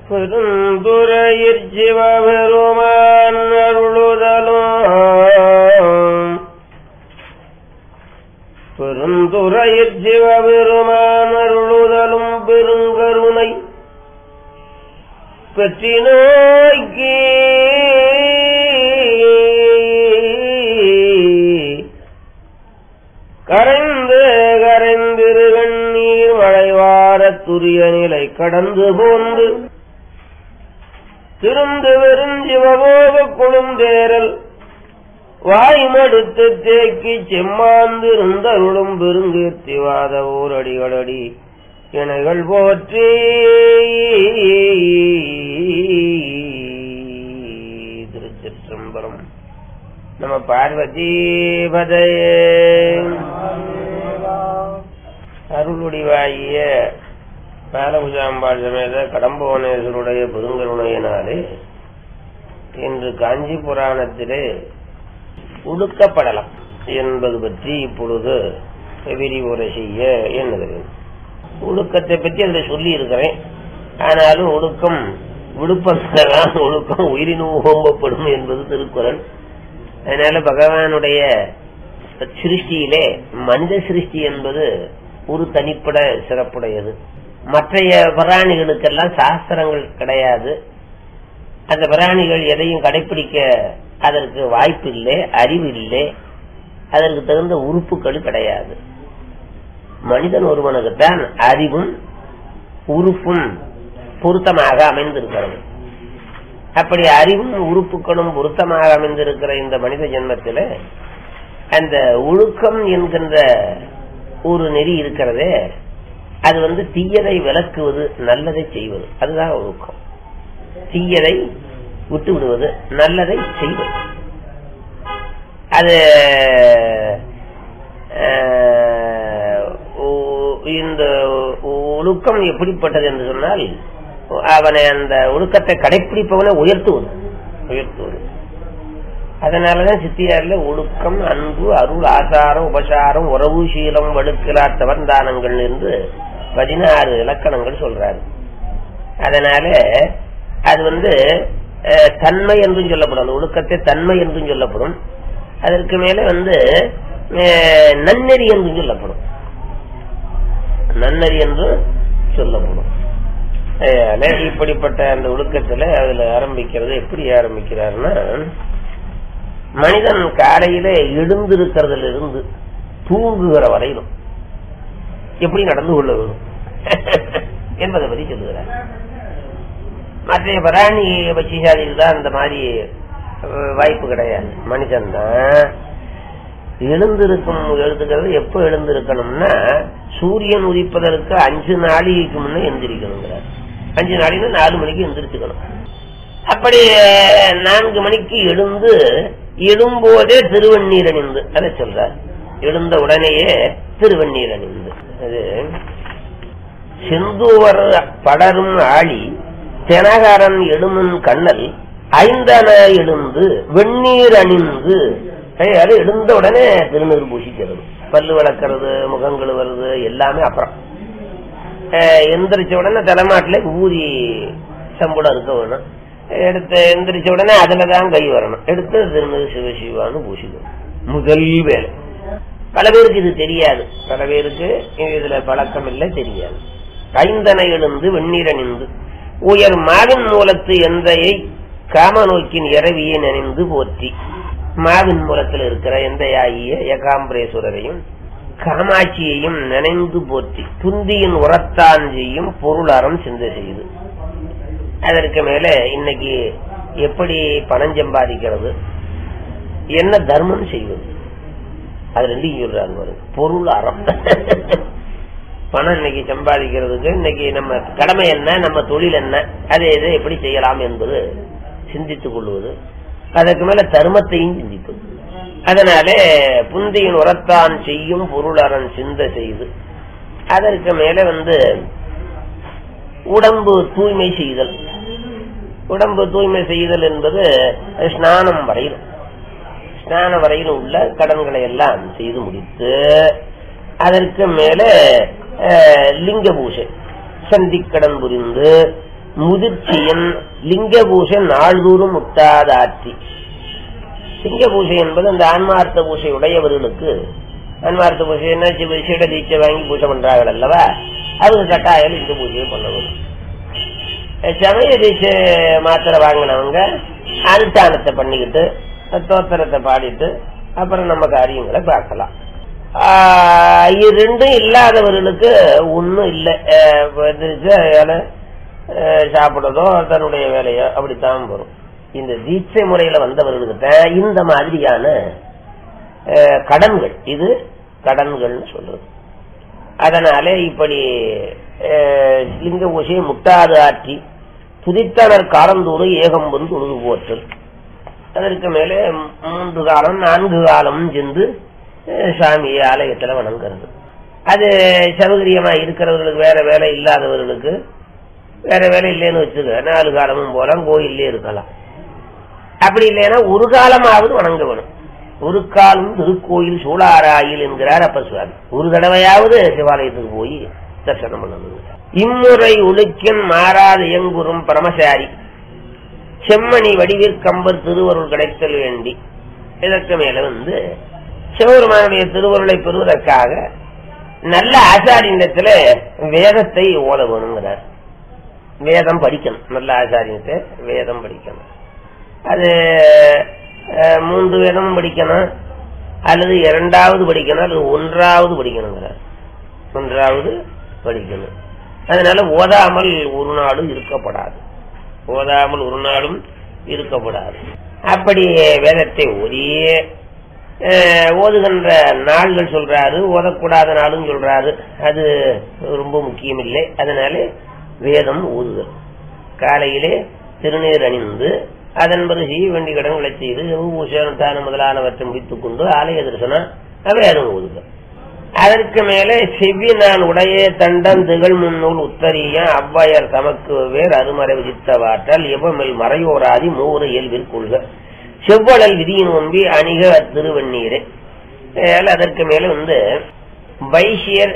பெருந்துரையிற் சிவபெருமான் அருளுதலும் பெருந்துரையிற் சிவபெருமான் அருளுதலும் பெருங்கருணை பெற்றி நோக்கி கரைந்து கரைந்திருகண்ணீர் மழைவார துரிய நிலை கடந்து போந்து திருந்து வெறும் சிவபோக குழுந்தேரல் வாய்மடுத்து தேக்கி செம்மாந்திருந்தருளும் பெருங்கீர்த்திவாத ஊரடிகளடி இணைகள் போற்றி திருச்சிற்றம்பலம் நம்ம பார்வதி பதையே அருளுடிவாகிய பாலபுஜாம்பாள் சமேத கடம்பவனேஸ்வருடைய பெருங்கருணையினாலே இன்று காஞ்சி புராணத்திலே ஒடுக்கப்படலாம் என்பது பற்றி இப்பொழுது விரிவுரை செய்ய எண்ணுகிறேன் ஒழுக்கத்தை பற்றி அதில் சொல்லி இருக்கிறேன் ஆனாலும் ஒழுக்கம் விழுப்பதான் ஒழுக்கம் உயிரின் ஓம்பப்படும் என்பது திருக்குறள் அதனால பகவானுடைய சிருஷ்டியிலே மனித சிருஷ்டி என்பது ஒரு தனிப்பட சிறப்புடையது மற்றைய பிராணிகளுக்கெல்லாம் சாஸ்திரங்கள் கிடையாது அந்த பிராணிகள் எதையும் கடைபிடிக்க அதற்கு வாய்ப்பு இல்லை அறிவு இல்லை அதற்கு தகுந்த உறுப்புகள் கிடையாது மனிதன் ஒருவனுக்குத்தான் அறிவும் உறுப்பும் பொருத்தமாக அமைந்திருக்கிறது அப்படி அறிவும் உறுப்புகளும் பொருத்தமாக அமைந்திருக்கிற இந்த மனித ஜென்மத்தில் அந்த ஒழுக்கம் என்கின்ற ஒரு நெறி இருக்கிறதே அது வந்து தீயதை விளக்குவது நல்லதை செய்வது அதுதான் ஒழுக்கம் தீயதை விட்டு விடுவது நல்லதை செய்வது அது இந்த ஒழுக்கம் எப்படிப்பட்டது என்று சொன்னால் அவனை அந்த ஒழுக்கத்தை கடைபிடிப்பவனை உயர்த்துவது உயர்த்துவது அதனாலதான் சித்தியார்ல ஒழுக்கம் அன்பு அருள் ஆசாரம் உபசாரம் உறவு சீலம் வடுக்கலாத்தவன் தானங்கள் என்று பதினாறு இலக்கணங்கள் சொல்றாரு அதனால அது வந்து தன்மை என்றும் சொல்லப்படும் அந்த ஒழுக்கத்தை தன்மை என்றும் சொல்லப்படும் அதற்கு மேல வந்து நன்னெறி என்றும் சொல்லப்படும் நன்னறி என்று சொல்லப்படும் இப்படிப்பட்ட அந்த ஒழுக்கத்துல அதுல ஆரம்பிக்கிறது எப்படி ஆரம்பிக்கிறாருன்னா மனிதன் காலையில எழுந்திருக்கிறதுல இருந்து தூங்குகிற வரையிலும் எப்படி நடந்து கொள்ள வேணும் என்பதை பத்தி சொல்லுகிறார் மற்ற பிராணி பட்சிசாலிகள் தான் அந்த மாதிரி வாய்ப்பு கிடையாது மனிதன் தான் எழுந்திருக்கும் எழுதுகிறது எப்ப எழுந்திருக்கணும்னா சூரியன் உதிப்பதற்கு அஞ்சு நாளைக்கு முன்ன எந்திரிக்கணுங்கிறார் அஞ்சு நாளைக்கு நாலு மணிக்கு எந்திரிச்சுக்கணும் அப்படி நான்கு மணிக்கு எழுந்து எழும்போதே திருவண்ணீர் அணிந்து அதை சொல்றார் எழுந்த உடனேயே திருவண்ணீர் அணிந்து அது செந்தூவர் படரும் ஆளி தெனகாரன் எழுமுன் கண்ணல் ஐந்தன எழுந்து வெந்நீர் அணிந்து அது எழுந்த உடனே திருநீர் பூசிக்கிறது பல்லு வளர்க்கறது முகங்கள் வருது எல்லாமே அப்புறம் எந்திரிச்ச உடனே தலைமாட்டில் ஊதி சம்பளம் இருக்க வேணும் எடுத்து எந்திரிச்ச உடனே அதுலதான் கை வரணும் எடுத்து திருநீர் சிவசிவான்னு பூசிக்கணும் முதல் வேலை பல பேருக்கு இது தெரியாது பல பேருக்கு இதுல பழக்கம் இல்லை தெரியாது ஐந்தனை எழுந்து வெந்நீர் அணிந்து உயர் மாவின் மூலத்து எந்தையை காம நோக்கின் இரவியை நினைந்து போற்றி மாவின் மூலத்தில் இருக்கிற எந்தையாகிய ஏகாம்பரேஸ்வரரையும் காமாட்சியையும் நினைந்து போற்றி துந்தியின் உரத்தான் செய்யும் பொருளாரம் சிந்தை செய்து அதற்கு மேல இன்னைக்கு எப்படி பணம் சம்பாதிக்கிறது என்ன தர்மம் செய்வது அது ரெண்டு சொல்றாங்க பொருள் அறம் பணம் இன்னைக்கு சம்பாதிக்கிறதுக்கு இன்னைக்கு நம்ம கடமை என்ன நம்ம தொழில் என்ன அதை எதை எப்படி செய்யலாம் என்பது சிந்தித்துக் கொள்வது அதற்கு மேல தர்மத்தையும் சிந்திப்பது அதனாலே புந்தியின் உரத்தான் செய்யும் பொருளரன் சிந்த செய்து அதற்கு மேல வந்து உடம்பு தூய்மை செய்தல் உடம்பு தூய்மை செய்தல் என்பது ஸ்நானம் வரையிலும் ஸ்நான வரையிலும் உள்ள கடன்களை எல்லாம் செய்து முடித்து அதற்கு மேல அஹ், லிங்க பூஜை சந்திக்கடன் புரிந்து முதிர்ச்சியன் லிங்க பூசை நாள்தோறும் முட்டாதாற்றி லிங்க பூசை என்பது அந்த ஆன்மார்த்த பூசை உடையவர்களுக்கு ஆன்மார்த்த பூசை என்ன சீட தீட்சை வாங்கி பூஜை பண்றார்கள் அல்லவா அவங்க கட்டாயம் லிங்க பூஜையை பண்ணணும் சமய தீட்சை மாத்திரை வாங்கினவங்க அனுஷ்டானத்தை பண்ணிக்கிட்டு தோத்திரத்தை பாடிட்டு அப்புறம் நம்ம காரியங்களை பார்க்கலாம் ஆஹ் இது ரெண்டும் இல்லாதவர்களுக்கு ஒன்றும் இல்லை சாப்பிடுறதோ தன்னுடைய வேலையோ அப்படித்தான் வரும் இந்த தீட்சை முறையில வந்தவர்களுக்கு தான் இந்த மாதிரியான அஹ், கடன்கள் இது கடன்கள்னு சொல்றது அதனாலே இப்படி அஹ், லிங்க பூசையை முட்டாது ஆற்றி துதித்தனர் காலந்தோறும் ஏகம் வந்து உழுது போற்றல் அதற்கு மேலே மூன்று காலம் நான்கு காலம் சென்று அஹ், சாமியை ஆலயத்துல வணங்குறது அது சௌகரியமா இருக்கிறவர்களுக்கு வேற வேலை இல்லாதவர்களுக்கு வேற வேலை இல்லைன்னு வச்சுக்க நாலு காலமும் போலாம் கோயிலே இருக்கலாம் அப்படி இல்லைன்னா ஒரு காலமாவது வணங்க வேணும் ஒரு காலம் திருக்கோயில் சூழாராயில் என்கிறார் அப்ப சுவாமி ஒரு தடவையாவது சிவாலயத்துக்கு போய் தரிசனம் பண்ணணும் இம்முறை ஒழுக்கின் மாறாத இயங்குறும் பரமசாரி செம்மணி வடிவிற்கம்பர் திருவருள் கிடைத்தல் வேண்டி இதற்கு மேல வந்து சிவபெருமானுடைய திருவருளை பெறுவதற்காக நல்ல ஆச்சாரியத்துல வேதத்தை ஓத வேணுங்கிறார் வேதம் படிக்கணும் நல்ல ஆச்சாரியத்தை வேதம் படிக்கணும் அது அஹ், மூன்று வேதமும் படிக்கணும் அல்லது இரண்டாவது படிக்கணும் அல்லது ஒன்றாவது படிக்கணுங்கிறார் ஒன்றாவது படிக்கணும் அதனால ஓதாமல் ஒரு நாளும் இருக்கப்படாது ஓதாமல் ஒரு நாளும் இருக்கப்படாது அப்படி வேதத்தை ஓதியே அஹ், ஓதுகின்ற நாள்கள் சொல்றாரு ஓதக்கூடாத நாளும் சொல்றாரு அது ரொம்ப முக்கியம் இல்லை அதனால வேதம் ஓதுதல் காலையிலே திருநீர் அணிந்து அதன் பிறகு செய்ய வேண்டிய கடன்களை செய்து பூசணத்தான முதலானவற்றை முடித்துக் கொண்டு ஆலய தரிசனம் வேதம் ஓதுதல் அதற்கு மேலே செவ்வி நான் உடைய தண்டம் திகழ் முன்னூல் உத்தரியம் அவ்வாயர் தமக்கு வேர் அருமறை விதித்தவாற்றால் எவமில் மறையோராதி மூவரு இயல்பில் கொள்க செவ்வழல் விதியின் ஒம்பி அணிக திருவண்ணீரே அதனால அதற்கு மேல வந்து வைசியர்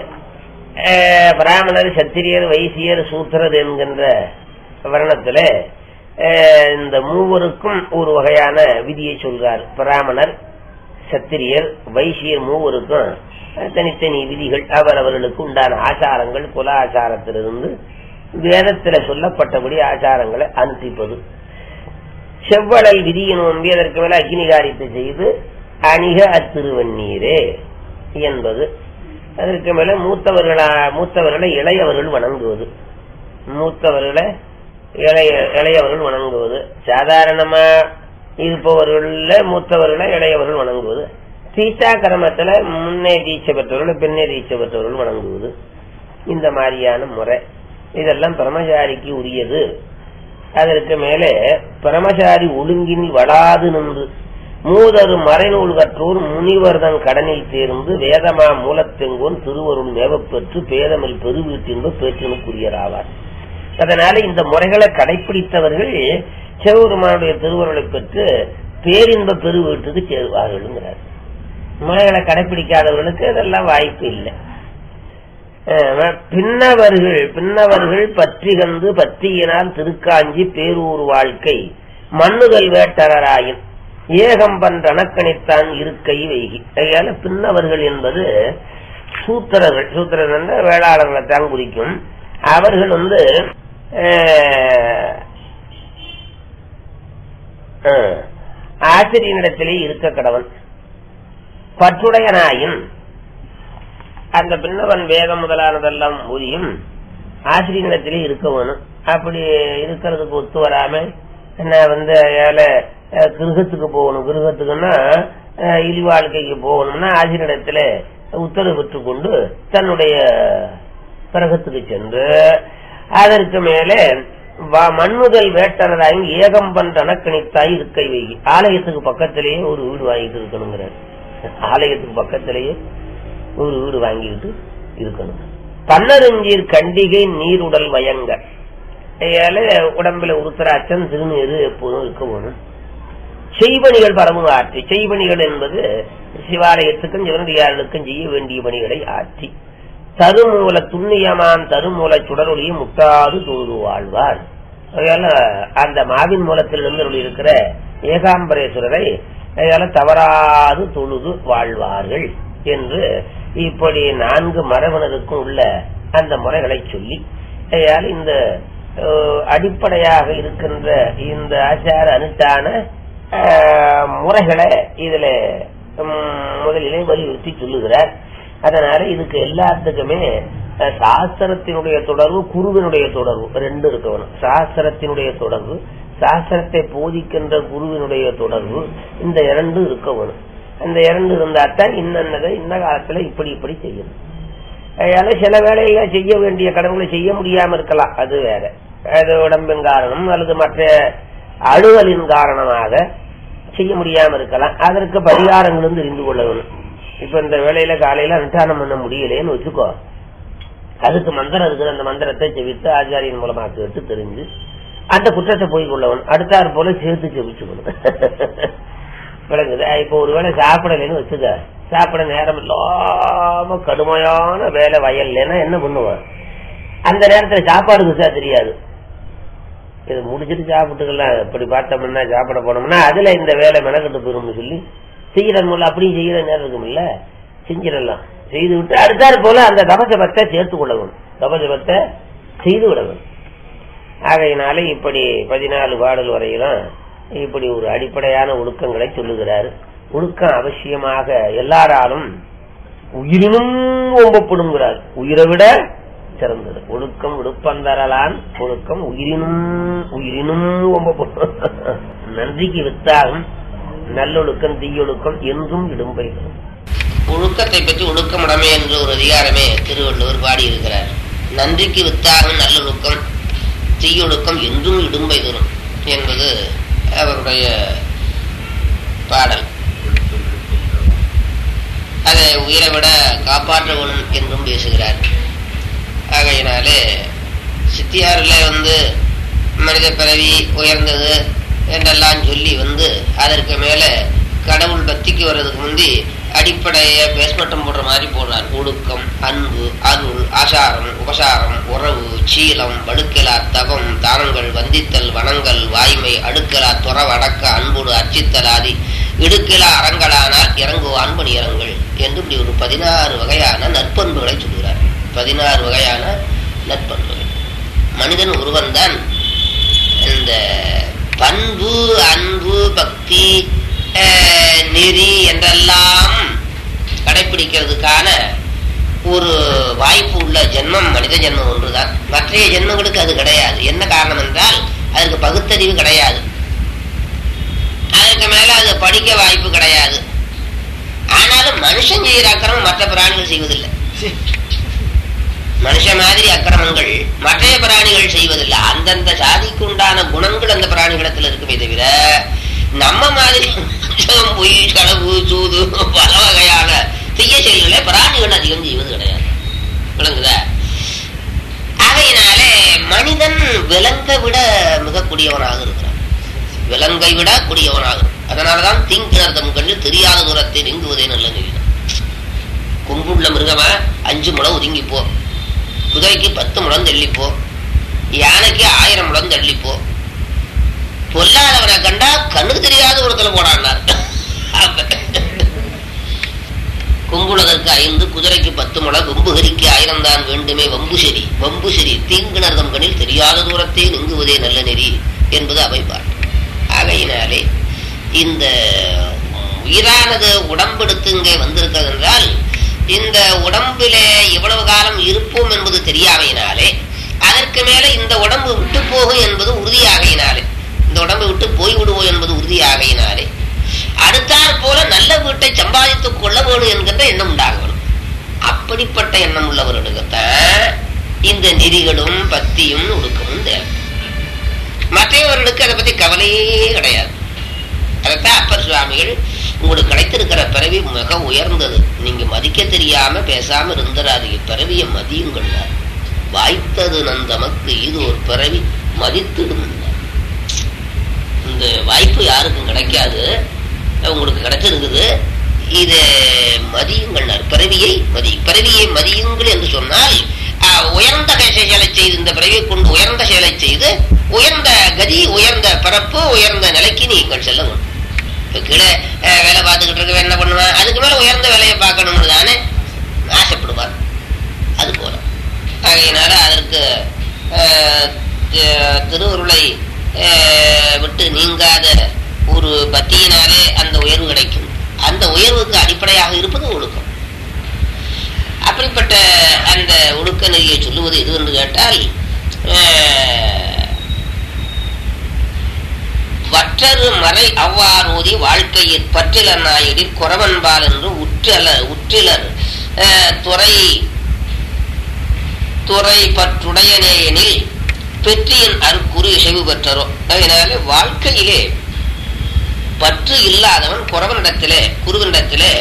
அஹ், பிராமணர் சத்திரியர் வைசியர் சூத்திரர் என்கின்ற வர்ணத்துல அஹ், இந்த மூவருக்கும் ஒரு வகையான விதியை சொல்றார் பிராமணர் சத்திரியர் வைசியர் மூவருக்கும் தனித்தனி விதிகள் அவரவர்களுக்கு உண்டான ஆச்சாரங்கள் குல ஆச்சாரத்திலிருந்து வேதத்துல சொல்லப்பட்டபடி ஆச்சாரங்களை அனுப்பிப்பது செவ்வழல் விதியை நோம்பி அதற்கு மேல அக்னிகாரியத்தை செய்து அணிக அத்திருவண்ணீரே என்பது அதற்கு மேல மூத்தவர்களா மூத்தவர்களை இளையவர்கள் வணங்குவது மூத்தவர்களை இளைய இளையவர்கள் வணங்குவது சாதாரணமா இருப்பவர்கள மூத்தவர்களை இளையவர்கள் வணங்குவது தீட்சா கிரமத்துல முன்னே தீட்சை பெற்றவர்கள் பின்னே தீட்சை பெற்றவர்கள் வணங்குவது இந்த மாதிரியான முறை இதெல்லாம் பிரமச்சாரிக்கு உரியது அதற்கு மேலே பிரமசாரி ஒழுங்கினில் வளாது நின்று மூதரு மறைநூல் கற்றோர் முனிவர்தன் கடனில் தேர்ந்து வேதமா மூலத்தெங்கோன் திருவருள் மேவப்பெற்று பேதமில் பெருவீட்டின்பு பேற்றினுக்குரியராவார் அதனால இந்த முறைகளை கடைபிடித்தவர்கள் சிவபெருமானுடைய திருவருளை பெற்று பேரின்ப பெருவீட்டுக்கு சேருவார்கள்ங்கிறார் முறைகளை கடைபிடிக்காதவர்களுக்கு இதெல்லாம் வாய்ப்பு இல்லை அஹ் பின்னவர்கள் பின்னவர்கள் பற்றிகந்து பற்றியினால் திருக்காஞ்சி பேரூர் வாழ்க்கை மண்ணுதல் வேட்டராயின் ஏகம்பன் ரணக்கணித்தான் இருக்கை வைகி அதனால பின்னவர்கள் என்பது சூத்திரர்கள் சூத்திரர்கள் என்ற வேளாளர்களை தான் குறிக்கும் அவர்கள் வந்து அஹ், அஹ், ஆசிரியனிடத்திலே இருக்க கடவன் பற்றுடையனாயின் அந்த பின்னவன் வேதம் முதலானதெல்லாம் ஊதியும் ஆசிரியனிடத்திலே இருக்க வேணும் அப்படி இருக்கிறதுக்கு ஒத்து வராம நான் வந்து ஏழை அஹ், கிருகத்துக்கு போகணும் கிருகத்துக்குன்னா அஹ், இழிவாழ்க்கைக்கு போகணும்னா ஆசிரியரிடத்துல உத்தரவு பெற்றுக்கொண்டு தன்னுடைய பிறகத்துக்கு சென்று அதற்கு மேலே வ- மண்ணுதல் வேட்டராய் ஏகம்பன் தனக்கணித்தாய் இருக்கை வைகி ஆலயத்துக்கு பக்கத்திலேயே ஒரு வீடு வாங்கிட்டு இருக்கணுங்கிறார் ஆலயத்துக்கு பக்கத்திலேயே ஒரு வீடு வாங்கிட்டு இருக்கணும் பன்னருஞ்சீர் கண்டிகை நீருடல் வயங்க அதனால உடம்புல உருத்தராட்சம் திருநீரு எப்போதும் இருக்க வேணும் செய்பணிகள் பரவும் ஆற்றி செய்பணிகள் என்பது சிவாலயத்துக்கும் சிவனடியார்களுக்கும் செய்ய வேண்டிய பணிகளை ஆற்றி தருமூல துண்ணியமான் தருமூல சுடரொளியை முட்டாது தொழுது வாழ்வார் அதனால அந்த மாவின் மூலத்திலிருந்து இருக்கிற ஏகாம்பரேஸ்வரரை அதனால தவறாது தொழுது வாழ்வார்கள் என்று இப்படி நான்கு மரபனருக்கும் உள்ள அந்த முறைகளை சொல்லி அதனால இந்த அஹ், அடிப்படையாக இருக்கின்ற இந்த ஆச்சார அனுஷ்டான அஹ், முறைகளை இதுல ம், முதலிலே வலியுறுத்தி சொல்லுகிறார் அதனால இதுக்கு எல்லாத்துக்குமே அஹ், சாஸ்திரத்தினுடைய தொடர்பு குருவினுடைய தொடர்பு ரெண்டு இருக்கணும் சாஸ்திரத்தினுடைய தொடர்பு சாஸ்திரத்தை போதிக்கின்ற குருவினுடைய தொடர்பு இந்த இரண்டு இருக்க வேணும் அந்த இரண்டு இருந்தாத்தான் இன்னதை இன்ன காலத்துல இப்படி இப்படி செய்யணும் அதனால சில வேலையில செய்ய வேண்டிய கடவுளை செய்ய முடியாம இருக்கலாம் அது வேற அது உடம்பின் காரணம் அல்லது மற்ற அலுவலின் காரணமாக செய்ய முடியாம இருக்கலாம் அதற்கு பரிகாரங்களும் தெரிந்து கொள்ள வேணும் இப்ப இந்த வேலையில காலையில அனுஷ்டானம் பண்ண முடியலைன்னு வச்சுக்கோ அதுக்கு மந்திரம் இருக்குது அந்த மந்திரத்தை செவித்து ஆச்சாரியின் மூலமா கேட்டு தெரிஞ்சு அந்த குற்றத்தை போய் கொள்ளவன் அடுத்தாற் போல சேர்த்து செவிச்சுக்கணும் விளங்குது இப்போ ஒருவேளை சாப்பிடலைன்னு வச்சுக்க சாப்பிட நேரம் இல்லாம கடுமையான வேலை வயல்லைன்னா என்ன பண்ணுவான் அந்த நேரத்துல சாப்பாடு குசா தெரியாது இது முடிச்சிட்டு சாப்பிட்டுக்கலாம் இப்படி பார்த்தோம்னா சாப்பிட போனோம்னா அதுல இந்த வேலை மெனக்கட்டு போயிரும்னு சொல்லி செய்யற மூலம் அப்படியும் செய்யற நேரம் இருக்கும்ல செஞ்சிடலாம் செய்து விட்டு அடுத்தாறு போல அந்த தபசபத்தை சேர்த்து கொள்ளவும் தபசபத்தை செய்து விடவும் ஆகையினால இப்படி பதினாலு பாடல் வரையிலும் இப்படி ஒரு அடிப்படையான ஒழுக்கங்களை சொல்லுகிறார் ஒழுக்கம் அவசியமாக எல்லாராலும் உயிரினும் ஓம்பப்படுங்கிறார் உயிரை விட சிறந்தது ஒழுக்கம் விடுப்பந்தரலான் ஒழுக்கம் உயிரினும் உயிரினும் ஓம்பப்படும் நன்றிக்கு வித்தாகும் நல்லொழுக்கம் தீயொழுக்கம் என்றும் இடும்பை தரும். ஒழுக்கத்தை பற்றி ஒழுக்கமுடைமை என்று ஒரு அதிகாரமே திருவள்ளுவர் பாடியிருக்கிறார் நன்றிக்கு வித்தாகும் நல்லொழுக்கம் தீயொழுக்கம் என்றும் இடும்பை தரும் என்பது அவருடைய பாடல் அதை உயிரை விட காப்பாற்ற வேணும் என்றும் பேசுகிறார் ஆகையினாலே சித்தியாரில் வந்து மனித பிறவி உயர்ந்தது என்றெல்லாம் சொல்லி வந்து அதற்கு மேலே கடவுள் பக்திக்கு வர்றதுக்கு முந்தி அடிப்படையை பேஸ்மட்டம் போடுற மாதிரி போடுறார் ஒழுக்கம் அன்பு அருள் ஆசாரம் உபசாரம் உறவு சீலம் வடுக்கலா தவம் தானங்கள் வந்தித்தல் வனங்கள் வாய்மை அடுக்கலா துறவடக்க அன்போடு அர்ச்சித்தல் ஆதி இடுக்கலா அறங்களானால் இறங்குவான் பணியரங்கள் என்று இப்படி ஒரு பதினாறு வகையான நற்பண்புகளை சொல்கிறார் பதினாறு வகையான நற்பண்புகள் மனிதன் ஒருவன்தான் இந்த பண்பு அன்பு பக்தி அஹ், நெறி என்றெல்லாம் கடைபிடிக்கிறதுக்கான ஒரு வாய்ப்பு உள்ள ஜென்மம் மனித ஜென்மம் ஒன்றுதான் மற்றைய ஜென்மங்களுக்கு அது கிடையாது என்ன காரணம் என்றால் அதற்கு பகுத்தறிவு கிடையாது அதற்கு மேல அது படிக்க வாய்ப்பு கிடையாது ஆனாலும் மனுஷன் செய்கிற அக்கிரமம் மற்ற பிராணிகள் செய்வதில்லை மனுஷ மாதிரி அக்கிரமங்கள் மற்றைய பிராணிகள் செய்வதில்லை அந்தந்த சாதிக்கு உண்டான குணங்கள் அந்த பிராணிகளிடத்தில் இருக்குமே தவிர நம்ம மாதிரி மனுஷன் பொய் களவு சூது பல வகையான தீய செயல்களை பிராணிகள் அதிகம் செய்வது கிடையாது விளங்குதா ஆகையினாலே மனிதன் விலங்கை விட மிக கூடியவனாக இருக்கிறான் விலங்கை விட கூடியவனாக இருக்கிறான். அதனாலதான் தீங்கிணர்தம் கண்டு தெரியாத தூரத்தை நீங்குவதே நல்ல நிலையம் கொம்புள்ள மிருகமா அஞ்சு முளம் ஒதுங்கிப்போ குதிரைக்கு பத்து முழம் தள்ளிப்போ யானைக்கு ஆயிரம் முழம் தள்ளிப்போ பொல்லாதவனை கண்டா கண்ணுக்கு தெரியாத ஒருத்தல போடான்னார் கொங்குளதற்கு ஐந்து குதிரைக்கு பத்து முழம் வெம்புகரிக்கு ஆயிரம் தான் வேண்டுமே வம்பு சரி வம்பு சரி தீங்கிணர்தம் கண்ணில் தெரியாத தூரத்தை நீங்குவதே நல்ல நெறி என்பது அவைப்பார் ஆகையினாலே இந்த உயிரானது உடம்பெடுத்து இங்கே வந்திருக்கிறது என்றால் இந்த உடம்பிலே எவ்வளவு காலம் இருப்போம் என்பது தெரியாமையினாலே அதற்கு மேல இந்த உடம்பு விட்டு போகும் என்பது உறுதியாகையினாலே இந்த உடம்பை விட்டு போய்விடுவோம் என்பது உறுதியாகையினாலே அடுத்தாற் போல நல்ல வீட்டை சம்பாதித்துக் கொள்ள வேணும் என்கின்ற எண்ணம் உண்டாக வேணும் அப்படிப்பட்ட எண்ணம் உள்ளவர்களுக்குத்தான் இந்த நெறிகளும் பக்தியும் ஒடுக்கமும் தேவை மற்றவர்களுக்கு அதை பத்தி கவலையே கிடையாது அதைத்தான் அப்பர் சுவாமிகள் உங்களுக்கு கிடைத்திருக்கிற பிறவி மிக உயர்ந்தது நீங்க மதிக்க தெரியாம பேசாம இருந்துடாதீங்க பிறவியை மதியுங்கள் வாய்த்தது நந்தமக்கு இது ஒரு பிறவி மதித்திடும் இந்த வாய்ப்பு யாருக்கும் கிடைக்காது உங்களுக்கு கிடைச்சிருக்குது இது மதியுங்கள் பிறவியை மதி பிறவியை மதியுங்கள் என்று சொன்னால் ஆஹ், உயர்ந்த செயலை செய்து இந்த பிறவியை கொண்டு உயர்ந்த செயலை செய்து உயர்ந்த பிறப்பு உயர்ந்த நிலைக்கு நீங்கள் செல்ல வேண்டும் இப்ப கீழே அஹ், வேலை பார்த்துக்கிட்டு இருக்க என்ன பண்ணுவேன் அதுக்கு மேல உயர்ந்த வேலையை பார்க்கணும்னு தானே ஆசைப்படுவார் அது போல ஆகையினால அதற்கு அஹ், தி- திருவருளை அஹ், விட்டு நீங்காத ஒரு பக்தியினாலே அந்த உயர்வு கிடைக்கும் அந்த உயர்வுக்கு அடிப்படையாக இருப்பது ஒழுக்கம் அப்படிப்பட்ட அந்த ஒழுக்க நெறியை சொல்லுவது எது என்று கேட்டால் அஹ், வற்றரு மறை அவ்வாறோதி வாழ்க்கையில் பற்றில நாயடில் குறவன்பால் என்று உற்றல உற்றிலர் அஹ், துறை துறை பற்றுடையனேயெனில் பெற்றியின் அருக்குறு இசைவு பெற்றரோ அதனால வாழ்க்கையிலே பற்று இல்லாதவன் குறவனிடத்திலே குருவனிடத்திலே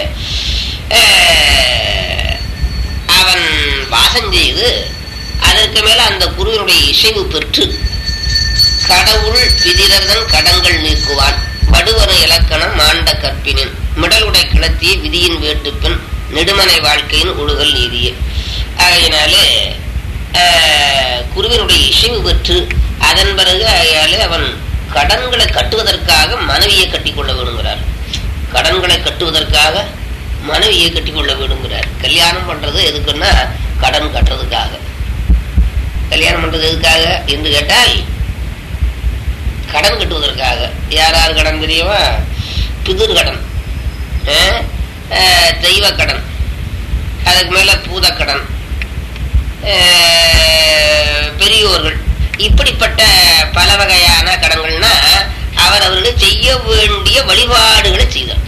அஹ், அவன் வாசம் செய்து அதற்கு மேல அந்த குருவினுடைய இசைவு பெற்று கடவுள் விதிரதன் கடங்கள் நீக்குவான் வடுவரும் இலக்கணம் மாண்ட கற்பினின் மிடலுடை கிளத்திய விதியின் வேட்டுப்பின் நெடுமனை வாழ்க்கையின் ஒழுகல் நீதியே ஆகையினாலே ஆஹ், குருவினுடைய இசைவு பெற்று அதன் பிறகு ஆகையாலே அவன் கடன்களை கட்டுவதற்காக மனைவியை கட்டிக்கொள்ள வேணுங்கிறார் கடன்களை கட்டுவதற்காக மனைவியை கட்டிக்கொள்ள வேணுங்கிறார் கல்யாணம் பண்றது எதுக்குன்னா கடன் கட்டுறதுக்காக கல்யாணம் பண்றது எதுக்காக என்று கேட்டால் கடன் கட்டுவதற்காக யார் யார் கடன் தெரியுமா பிதிர் கடன் அஹ், அஹ், தெய்வ கடன் அதுக்கு மேல பூதக்கடன் அஹ், பெரியோர்கள் இப்படிப்பட்ட பல வகையான கடன்கள்னா அவர் அவர்கள் செய்ய வேண்டிய வழிபாடுகளை செய்தார்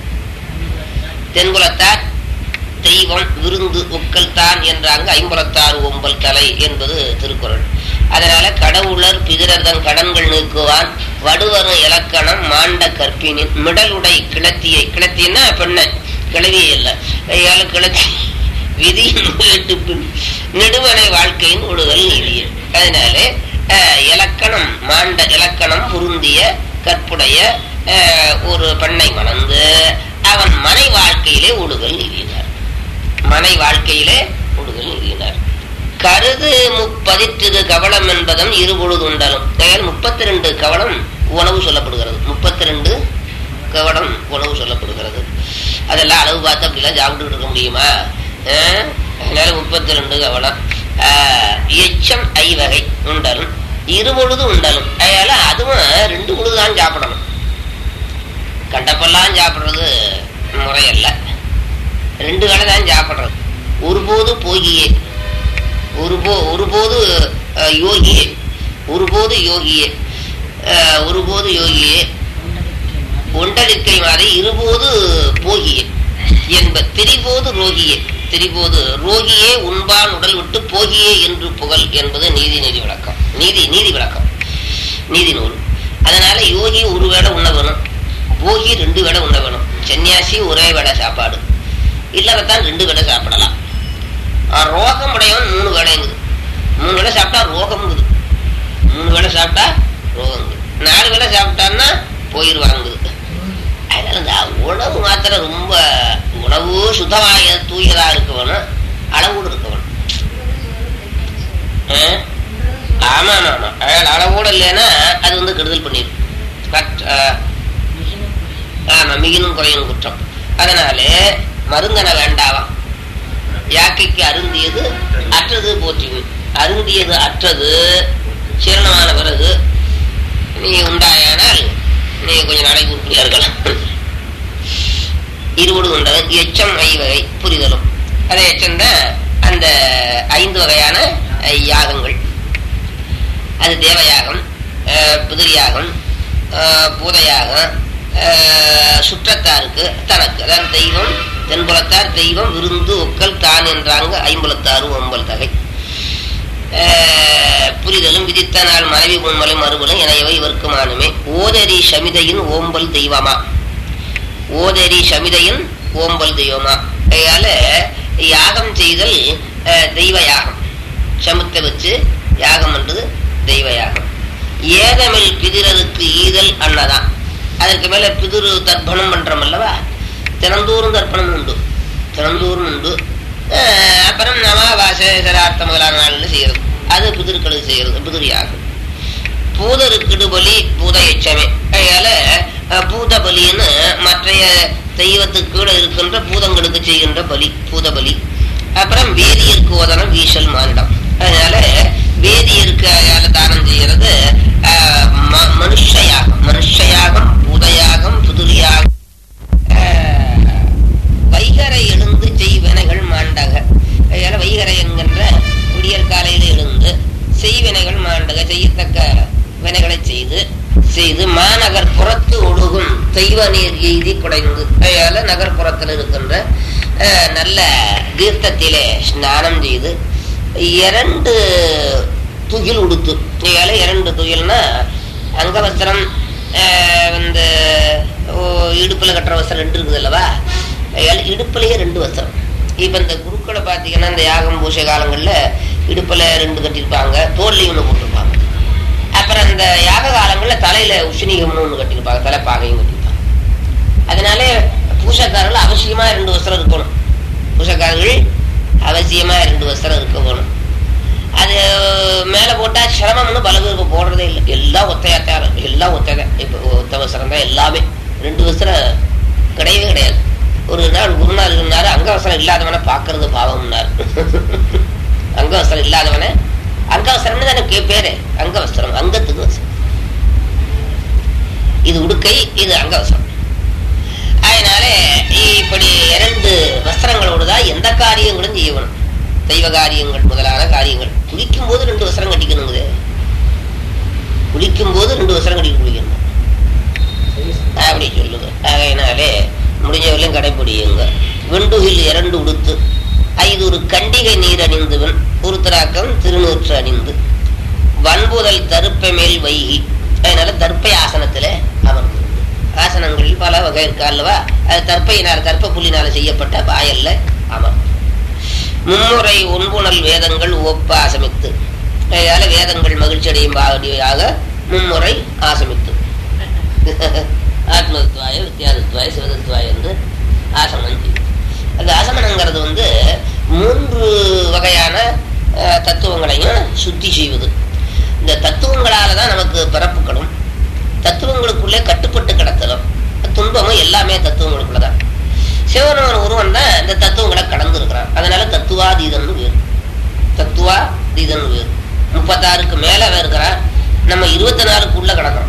தென்குலத்தார் தெய்வம் விருந்து ஒக்கல் தான் என்றாங்க ஐம்புலத்தார் ஒம்பல் தலை என்பது திருக்குறள் அதனால கடவுளர் பிதிரதன் கடன்கள் நீக்குவான் வடுவரும் இலக்கணம் மாண்ட கற்பினின் மிடலுடை கிளத்தியை கிளத்தின்னா பெண்ணை கிளவி இல்ல கையால கிளத்தி விதியின் கேட்டு பின் நெடுமனை வாழ்க்கையின் ஒழுகல் நீடிய அதனாலே அஹ், இலக்கணம் மாண்ட இலக்கணம் பொருந்திய கற்புடைய அஹ், ஒரு பெண்ணை மணந்து அவன் மனை வாழ்க்கையிலே ஒழுகல் நீடினார் மனை வாழ்க்கையிலே ஒழுகல் நீடினார் கருது முப்பதிற்று கவளம் என்பதும் இருபொழுது உண்டலும் முப்பத்தி ரெண்டு கவளம் உணவு சொல்லப்படுகிறது முப்பத்தி ரெண்டு கவளம் உணவு சொல்லப்படுகிறது அதெல்லாம் அளவு பார்த்து அப்படிலாம் சாப்பிட்டுக்கிட்டு இருக்க முடியுமா அஹ்? அதனால முப்பத்தி ரெண்டு கவளம் ஆஹ், எச்சம் ஐவகை உண்டலும் இருபொழுது உண்டலும் அதனால அதுவும் ரெண்டு பொழுது தான் சாப்பிடணும் கண்டப்பெல்லாம் சாப்பிடுறது முறையல்ல ரெண்டு வேளை தான் சாப்பிடுறது ஒருபோது போகியே ஒருபோ ஒருபோது அஹ், யோகியே ஒருபோது யோகியே அஹ், ஒருபோது யோகியே ஒண்டலிக்கை மாதிரி இருபோது போகியே என்ப திரிபோது ரோகியே திரிபோது ரோகியே உண்பான் உடல் விட்டு போகியே என்று புகழ் என்பது நீதி நெறி விளக்கம் நீதி நீதி விளக்கம் நீதி நூல் அதனால யோகி ஒரு வேளை உண்ண வேணும் போகி ரெண்டு வேளை உண்ண வேணும் சன்னியாசி ஒரே வேளை சாப்பாடு இல்லவத்தான் ரெண்டு வேளை சாப்பிடலாம் ஆஹ் ரோகம் உடையவன் மூணு வேலைங்குது மூணு வேளை சாப்பிட்டா ரோகம்ங்குது மூணு வேளை சாப்பிட்டா ரோகங்குது நாலு வேளை சாப்பிட்டான்னா போயிடுவாங்குது அதனால இந்த உணவு மாத்திரம் ரொம்ப உணவு சுத்தமாக தூயதா இருக்க வேணும் அளவோடு இருக்க வேணும் ஆஹ்? ஆமா ஆமா ஆமா அதனால அளவோடு இல்லைன்னா அது வந்து கெடுதல் பண்ணிடும் கட்- ஆஹ், ஆமா மிகினும் குறையும் குற்றம் அதனாலே மருந்தன வேண்டாவாம் யாக்கைக்கு அருந்தியது அற்றது போற்றிவு அருந்தியது அற்றது சீரணமான பிறகு நீ உண்டாயானால் நீ கொஞ்ச நாளைக்கு உருப்படியா இருக்கலாம் இருபது உண்டவன் எச்சம் ஐவகை புரிதலும் அதே எச்சம் தான் அந்த ஐந்து வகையான அஹ், யாகங்கள் அது தேவயாகம் அஹ், பிதிரியாகம் அஹ், பூதயாகம் அஹ், சுற்றத்தாருக்கு தனக்கு அதான் தெய்வம் தென்புலத்தார் தெய்வம் விருந்து ஒக்கல் தான் என்றாங்க ஐம்புலத்தாறு ஒம்பல் தகை அஹ், புரிதலும் விதித்த நாள் மனைவி உண்மலை மறுபலும் இணையவை இவர்க்குமானுமே ஓதரி சமிதையின் ஓம்பல் தெய்வமா ஓதரி சமிதையின் ஓம்பல் தெய்வமா அதனால யாகம் செய்தல் அஹ், தெய்வ யாகம் சமுத்தை வச்சு யாகம் பண்றது தெய்வ யாகம் ஏதமில் பிதிரருக்கு ஈதல் அன்னதான் அதற்கு மேல பிதிரு தர்ப்பணம் பண்றோம் அல்லவா தினந்தோறும் தர்ப்பணம் உண்டு தினந்தோறும் உண்டு அஹ், அப்புறம் அமாவாசை சிரார்த்த முதலான நாள்ல செய்யறது அது பிதிருக்களுக்கு செய்யறது பிதிரு யாகம் பூதருக்கிடு பலி பூத எச்சமே அதனால அஹ், பூத பலின்னு மற்றைய தெய்வத்துக்கு கூட இருக்கின்ற பூதங்களுக்கு செய்கின்ற பலி பூத பலி அப்புறம் வேதியருக்கு ஓதனம் வீசல் மானிடம் அதனால வேதியருக்கு அயால தானம் செய்யறது அஹ், ம- மனுஷயாகம் மனுஷயாகம் பூதயாகம் புதுரியாகம் அஹ், வைகரை எழுந்து செய்வினைகள் மாண்டக அதனால வைகரை என்கின்ற விடியற் காலையில் எழுந்து செய்வினைகள் மாண்டக செய்யத்தக்க வினைகளை செய்து செய்து மாநகர் புறத்து ஒழுகும் தெய்வ நீர் எய்தி குடைந்து அதனால நகர்ப்புறத்தில் இருக்கின்ற அஹ், நல்ல தீர்த்தத்திலே ஸ்நானம் செய்து இரண்டு துகில் உடுத்து அதனால இரண்டு துகில்னா அங்கவஸ்திரம் அஹ், வந்து ஓ, இடுப்புல கட்டுற வஸ்திரம் ரெண்டு இருக்குது அல்லவா அதனால இடுப்புலயே ரெண்டு வஸ்திரம் இப்ப இந்த குருக்களை பாத்தீங்கன்னா இந்த யாகம் பூசை காலங்கள்ல இடுப்புல ரெண்டு கட்டியிருப்பாங்க தோல்லையும் ஒண்ணு போட்டிருப்பாங்க அப்புறம் இந்த யாக காலங்கள்ல தலையில உஷ்ணிகம்னு ஒண்ணு கட்டியிருப்பாங்க தலைப்பாகையும் கட்டியிருப்பாங்க அதனால பூசைக்காரர்கள் அவசியமா ரெண்டு வஸ்திரம் இருக்கணும் பூசைக்காரர்கள் அவசியமா ரெண்டு வஸ்திரம் இருக்க வேணும் அது மேல போட்டா சிரமம்னு பல பேர் இப்ப போடுறதே இல்லை எல்லாம் ஒத்தையாத்தான் இருக்கு. எல்லாம் ஒத்தைதான் இப்ப ஒத்த வஸ்திரம் தான் எல்லாமே ரெண்டு வஸ்திரம் கிடையவே கிடையாது ஒரு நாள் ஒரு நாள் இருந்தாரு அங்கவசரம் இல்லாதவனை பாக்குறது பாவம்னாரு அங்கவசரம் இல்லாதவனை அங்கவசரம்னு தானே கே- பேரு அங்கவஸ்திரம் அங்கத்துக்கு வசரம் இது உடுக்கை இது அங்கவசரம் அதனால இப்படி இரண்டு வஸ்திரங்களோடு தான் எந்த காரியங்களும் செய்யணும் தெய்வ காரியங்கள் முதலான காரியங்கள் குளிக்கும் போது ரெண்டு வஸ்திரம் கட்டிக்கணுங்குது குளிக்கும் போது ரெண்டு வஸ்திரம் கட்டி குளிக்கணும் அப்படி சொல்லுங்க அதனாலே முடிஞ்சவரையும் கடைபிடியுங்க வெண்டுகில் இரண்டு உடுத்து ஐதொரு கண்டிகை நீர் அணிந்துவன் உருத்தராக்கம் திருநூற்று அணிந்து வன்புதல் தருப்பை மேல் வைகி அதனால தர்ப்பை ஆசனத்துல அமர்ந்து ஆசனங்களில் பல வகை இருக்கா அல்லவா அது தர்ப்பையினால் தர்ப்ப புள்ளினால செய்யப்பட்ட வாயல்ல அமர் மும்முறை ஒன்புணல் வேதங்கள் ஒப்ப ஆசமித்து அதனால வேதங்கள் மகிழ்ச்சி அடையும் பாடியாக மும்முறை ஆசமித்து ஆத்மதத்துவாய வித்தியாதத்துவாய சிவதத்துவாய என்று ஆசமனம் செய்யும் அந்த ஆசமனங்கிறது வந்து மூன்று வகையான அஹ், தத்துவங்களையும் சுத்தி செய்வது இந்த தத்துவங்களால தான் நமக்கு பிறப்புகளும் தத்துவங்களுக்குள்ளே கட்டுப்பட்டு கிடத்தலும் துன்பமும் எல்லாமே தத்துவங்களுக்குள்ள தான் சிவனவன் ஒருவன் தான் இந்த தத்துவங்களை கடந்து இருக்கிறான் அதனால தத்துவாதீதன் வேறு தத்துவாதீதன் வேறு முப்பத்தாறுக்கு மேல அவன் இருக்கிறான் நம்ம இருபத்தி நாலுக்குள்ள கிடக்கிறோம்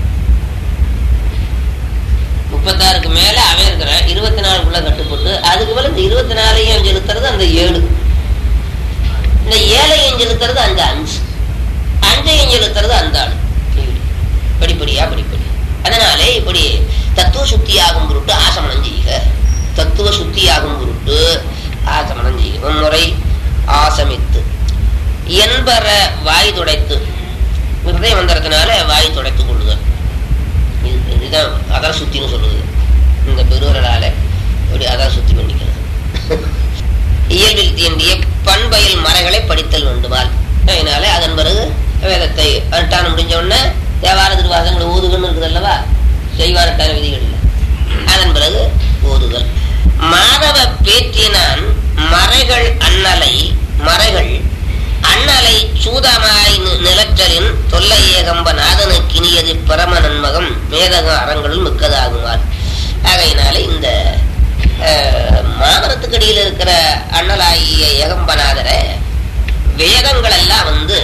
முப்பத்தாறுக்கு மேல அவன் இருக்கிறான் இருபத்தி நாலுக்குள்ள கட்டுப்பட்டு அதுக்கு மேல இந்த இருபத்தி நாலையும் செலுத்துறது அந்த ஏழு இந்த ஏழையும் செலுத்துறது அந்த அஞ்சு அஞ்சையும் செலுத்துறது அந்த ஆளு இப்படி. படிப்படியா படிப்படி அதனாலே இப்படி தத்துவ சுத்தியாகும் பொருட்டு ஆசமனம் செய்க தத்துவ சுத்தியாகும் பொருட்டு ஆசமனம் செய்க மும்முறை ஆசமித்து என்பர வாய் துடைத்து ஹிருதய மந்திரத்தினால வாய் துடைத்துக் கொள்ளுதல் இது- இதுதான் அதான் சுத்தின்னு சொல்லுது இந்த பெருவரலால இப்படி அதான் சுத்தி பண்ணிக்கிறது இயல்பில் தீண்டிய பண்பயில் மறைகளை படித்தல் வேண்டுமால் அதனால அதன் பிறகு வேதத்தை அனுஷ்டானம் முடிஞ்ச உடனே தேவார திருவாசங்கள் ஓதுகள்னு இருக்குது அல்லவா செய்வாரட்டான விதிகள் அதன் பிறகு ஓதுதல் மாதவ பேற்றினான் மறைகள் அண்ணலை மறைகள் அண்ணலை சூதமாய் நி- நிலற்றலின் தொல்லை ஏகம்ப நாதனு கிணியது பரம நன்மகம் மேதக அறங்களுள் மிக்கதாகுமார் ஆகையினால இந்த அஹ், மாமரத்துக்கடியில் இருக்கிற அண்ணலாகிய ஏகம்பநாதரை வேதங்கள் எல்லாம் வந்து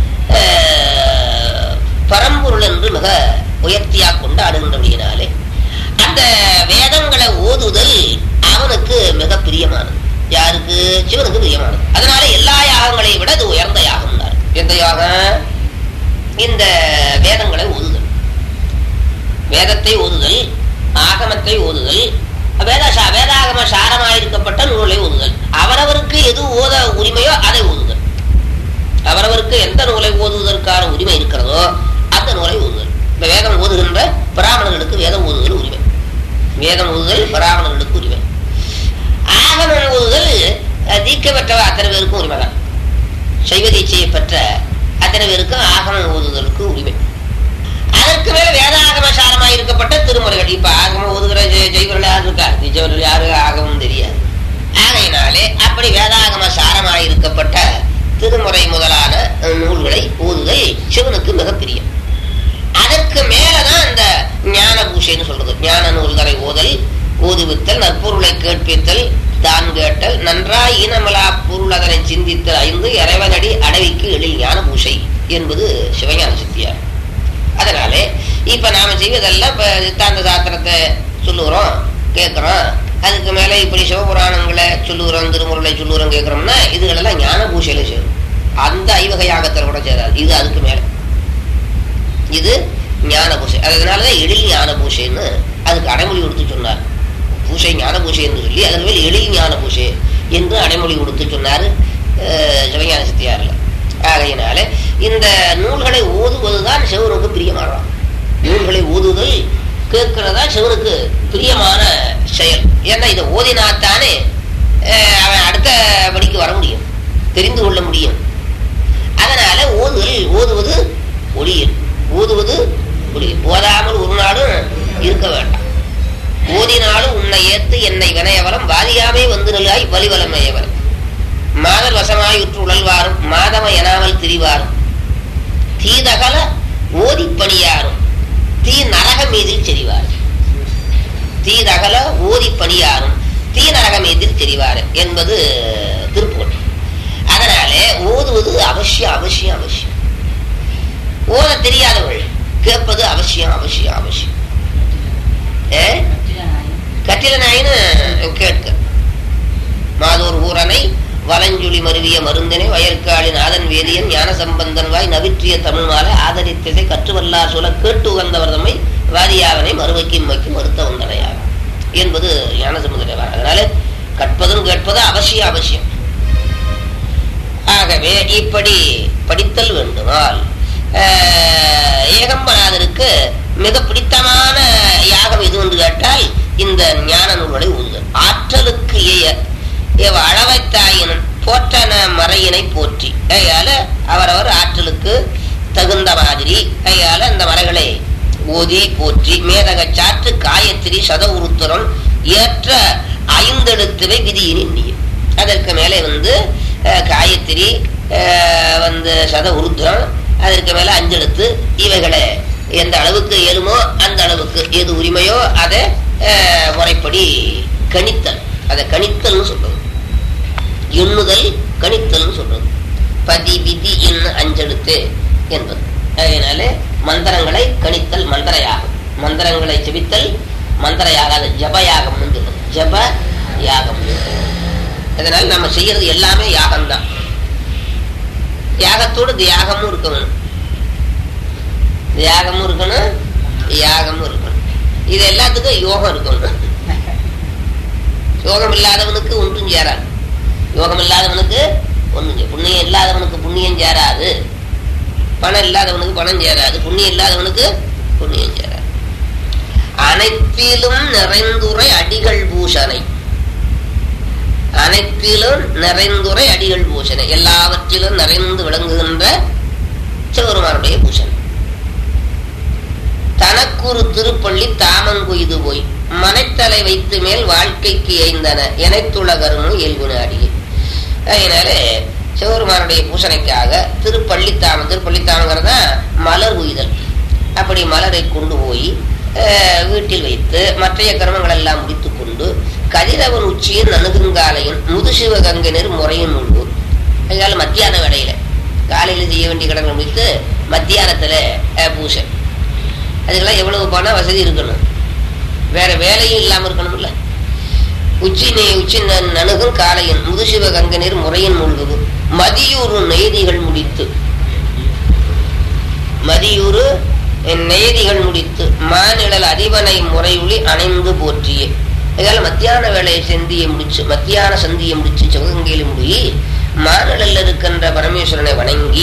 அஹ், பரம்பொருள் என்று மிக உயர்த்தியா கொண்டு ஆடுகின்றபடியினாலே அந்த வேதங்களை ஓதுதல் அவனுக்கு மிக பிரியமானது யாருக்கு சிவனுக்கு பிரியமானது அதனால எல்லா யாகங்களை விட அது உயர்ந்த யாகம் எந்த யாகம் இந்த வேதங்களை ஓதுதல் வேதத்தை ஓதுதல் ஆகமத்தை ஓதுதல் வேத சா- வேதாகம சாரமாயிருக்கப்பட்ட நூலை ஓதுதல் அவரவருக்கு எது ஓத உரிமையோ அதை ஓதுதல் அவரவருக்கு எந்த நூலை ஓதுவதற்கான உரிமை இருக்கிறதோ அந்த நூலை ஓதுதல் இப்ப வேதம் ஓதுகின்ற பிராமணர்களுக்கு வேதம் ஓதுதல் உரிமை வேதம் ஓதுதல் பிராமணர்களுக்கு உரிமை ஆகமம் ஓதுதல் அஹ், தீட்சை பெற்றவ அத்தனை பேருக்கும் உரிமை தான் சைவ தீட்சையை பெற்ற அத்தனை பேருக்கும் ஆகமம் ஓதுதலுக்கு உரிமை அதற்கு மேல வேதாகம சாரமாக இருக்கப்பட்ட திருமுறைகள் இப்ப ஆகமம் ஓதுகிற ஜெ- ஜெய்வர்கள் யாரு இருக்கா ஜெய்வர்கள் யாரு ஆகமும் தெரியாது ஆகையினாலே அப்படி வேதாகம சாரமாக இருக்கப்பட்ட திருமுறை முதலான அஹ், நூல்களை ஓதுதல் சிவனுக்கு மிக பிரியம் ஞான நூல்களை ஓதல் ஓதுவித்தல் நற்பொருளை கேட்பித்தல் தான் கேட்டல் நன்றாய் ஈனமலா பொருள் அதனை சிந்தித்தல் ஐந்து இறைவனடி அடவிக்கு எழில் ஞான பூஷை என்பது சிவஞான சித்தியார் அதனாலே இப்ப நாம செய்வதெல்லாம் இப்ப சித்தாந்த சாஸ்திரத்தை சொல்லுகிறோம் கேட்கிறோம் அதுக்கு மேல இப்படி சிவபுராணங்களை சொல்லுகிறோம் திருமுறைகளை சொல்லுகிறோம் கேட்கிறோம்னா இதுகளெல்லாம் ஞான பூஷையில சேரும் அந்த ஐவகை யாகத்தில் கூட சேராது இது அதுக்கு மேல இது ஞான பூஷை அதனாலதான் எழில் ஞான பூஷைன்னு அதுக்கு அடைமொழி கொடுத்து சொன்னார் பூஷை ஞான பூஷை என்று சொல்லி அதன் மேல் எழில் ஞான பூஷை என்று அடைமொழி கொடுத்து சொன்னார் அஹ், சிவஞான சித்தியாரில் ஆகையினால இந்த நூல்களை ஓதுவதுதான் சிவனுக்கு பிரியமானதான் நூல்களை ஓதுதல் கேட்கிறதா சிவனுக்கு பிரியமான செயல் ஏன்னா இதை ஓதினாத்தானே அஹ், அவன் அடுத்த படிக்கு வர முடியும் தெரிந்து கொள்ள முடியும் அதனால ஓதுதல் ஓதுவது ஒளியல் ஓதுவது ஒளியல் ஓதாமல் ஒரு நாளும் இருக்க வேண்டாம் ஓதினாலும் உன்னை ஏத்து என்னை வினையவரம் வாதியாமே வந்து நல்லாய் வலிவலமையவர் மாதர் வசமாயுற்று உழல்வாரும் மாதம எனாமல் திரிவாரும் தீதகல ஓதி பணியாரும் தீ நரக மீதில் செறிவார் தீதகல ஓதி பணியாரும் தீ நரக மீதில் தெரிவார் என்பது திருப்புகழ் அதனாலே ஓதுவது அவசியம் அவசியம் அவசியம் ஓத தெரியாதவள் கேட்பது அவசியம் அவசியம் அவசியம் ஏ கட்டில நாயின்னு கேட்க மாதோர் ஊரனை வலஞ்சுழி மருவிய மருந்தனை வயற்காளி நாதன் வேதியன் ஞான சம்பந்தன் வாய் நவிற்றிய தமிழ் மாலை ஆதரித்ததை கற்றுவல்லார் சொல்ல கேட்டு உகந்தவர் தம்மை வாதியாவனை மறுவைக்கு இம்மைக்கு மறுத்த வந்தனையாக என்பது ஞான சம்பந்தர் அதனால கற்பதும் கேட்பதும் அவசியம் அவசியம் ஆகவே இப்படி படித்தல் வேண்டுமால் ஆஹ், ஏகம்பநாதருக்கு மிக பிடித்தமான யாகம் எது என்று கேட்டால் இந்த ஞான நூல்களை ஊதுதல் ஆற்றலுக்கு ஏய இவ அளவைத்தாயினும் போற்றன மறையினை போற்றி அதனால அவரவர் ஆற்றலுக்கு தகுந்த மாதிரி அதனால அந்த மறைகளை ஓதி போற்றி மேதக சாற்று காயத்திரி சத உருத்தரம் ஏற்ற ஐந்தெழுத்துவை விதியின் எண்ணியும் அதற்கு மேலே வந்து அஹ், காயத்திரி அஹ், வந்து சத உருத்திரம் அதற்கு மேல அஞ்செழுத்து இவைகளை எந்த அளவுக்கு இயலுமோ அந்த அளவுக்கு எது உரிமையோ அதை அஹ், முறைப்படி கணித்தல் அதை கணித்தல்னு சொல்றது எண்ணுதல் கணித்தல்னு சொல்றது பதி விதி எண் அஞ்செழுத்து என்பது அதனால மந்திரங்களை கணித்தல் மந்திர யாகம் மந்திரங்களை செபித்தல் மந்திர யாகம் அது ஜப யாகம்னு சொல்றது ஜப யாகம் அதனால நம்ம செய்யறது எல்லாமே யாகம்தான் யாகத்தோடு தியாகமும் இருக்க வேணும் தியாகமும் இருக்கணும் யாகமும் இருக்கணும் இது எல்லாத்துக்கும் யோகம் இருக்கணும் யோகம் இல்லாதவனுக்கு ஒன்றும் சேராது யோகம் இல்லாதவனுக்கு ஒன்றும் சே- புண்ணியம் இல்லாதவனுக்கு புண்ணியம் சேராது பணம் இல்லாதவனுக்கு பணம் சேராது புண்ணியம் இல்லாதவனுக்கு புண்ணியம் சேராது அனைத்திலும் நிறைந்துரை அடிகள் பூஷனை அனைத்திலும் நிறைந்துரை அடிகள் பூஷனை எல்லாவற்றிலும் நிறைந்து விளங்குகின்ற சிவபெருமானுடைய பூஷனை தனக்குரு திருப்பள்ளி தாமங்குய்து போய் மனைத்தலை வைத்து மேல் வாழ்க்கைக்கு எய்ந்தன எனைத்துலகரும் இயல்பு நாடியே அதனால சிவபெருமானுடைய பூசணைக்காக திருப்பள்ளித்தாமம் திருப்பள்ளித்தாமங்கிறத மலர் உய்தல் அப்படி மலரை கொண்டு போய் அஹ், வீட்டில் வைத்து மற்றைய கர்மங்கள் எல்லாம் முடித்துக் கொண்டு கதிரவன் உச்சியின் நணுகுங்காலையின் முதுசிவ கங்கைனர் முறையின் உண்டு அதனால மத்தியான வேளையில காலையில செய்ய வேண்டிய கடன்களை முடித்து மத்தியானத்துல அஹ், பூசை அதுக்கெல்லாம் எவ்வளவு பண வசதி இருக்கணும் வேற வேலையும் இல்லாம இருக்கணும்ல உச்சி நெ உச்சி ந- நணுகும் காலையின் முதுசிவ கங்கனீர் முறையின் மூழ்குது மதியூறு நெய்திகள் முடித்து மதியூறு நெய்திகள் முடித்து மாநிழல் அதிபனை முறையுளி அணைந்து போற்றியே இதனால மத்தியான வேலையை செந்தியை முடிச்சு மத்தியான சந்தியை முடிச்சு சிவகங்கையில முடி மாநிழல்ல இருக்கின்ற பரமேஸ்வரனை வணங்கி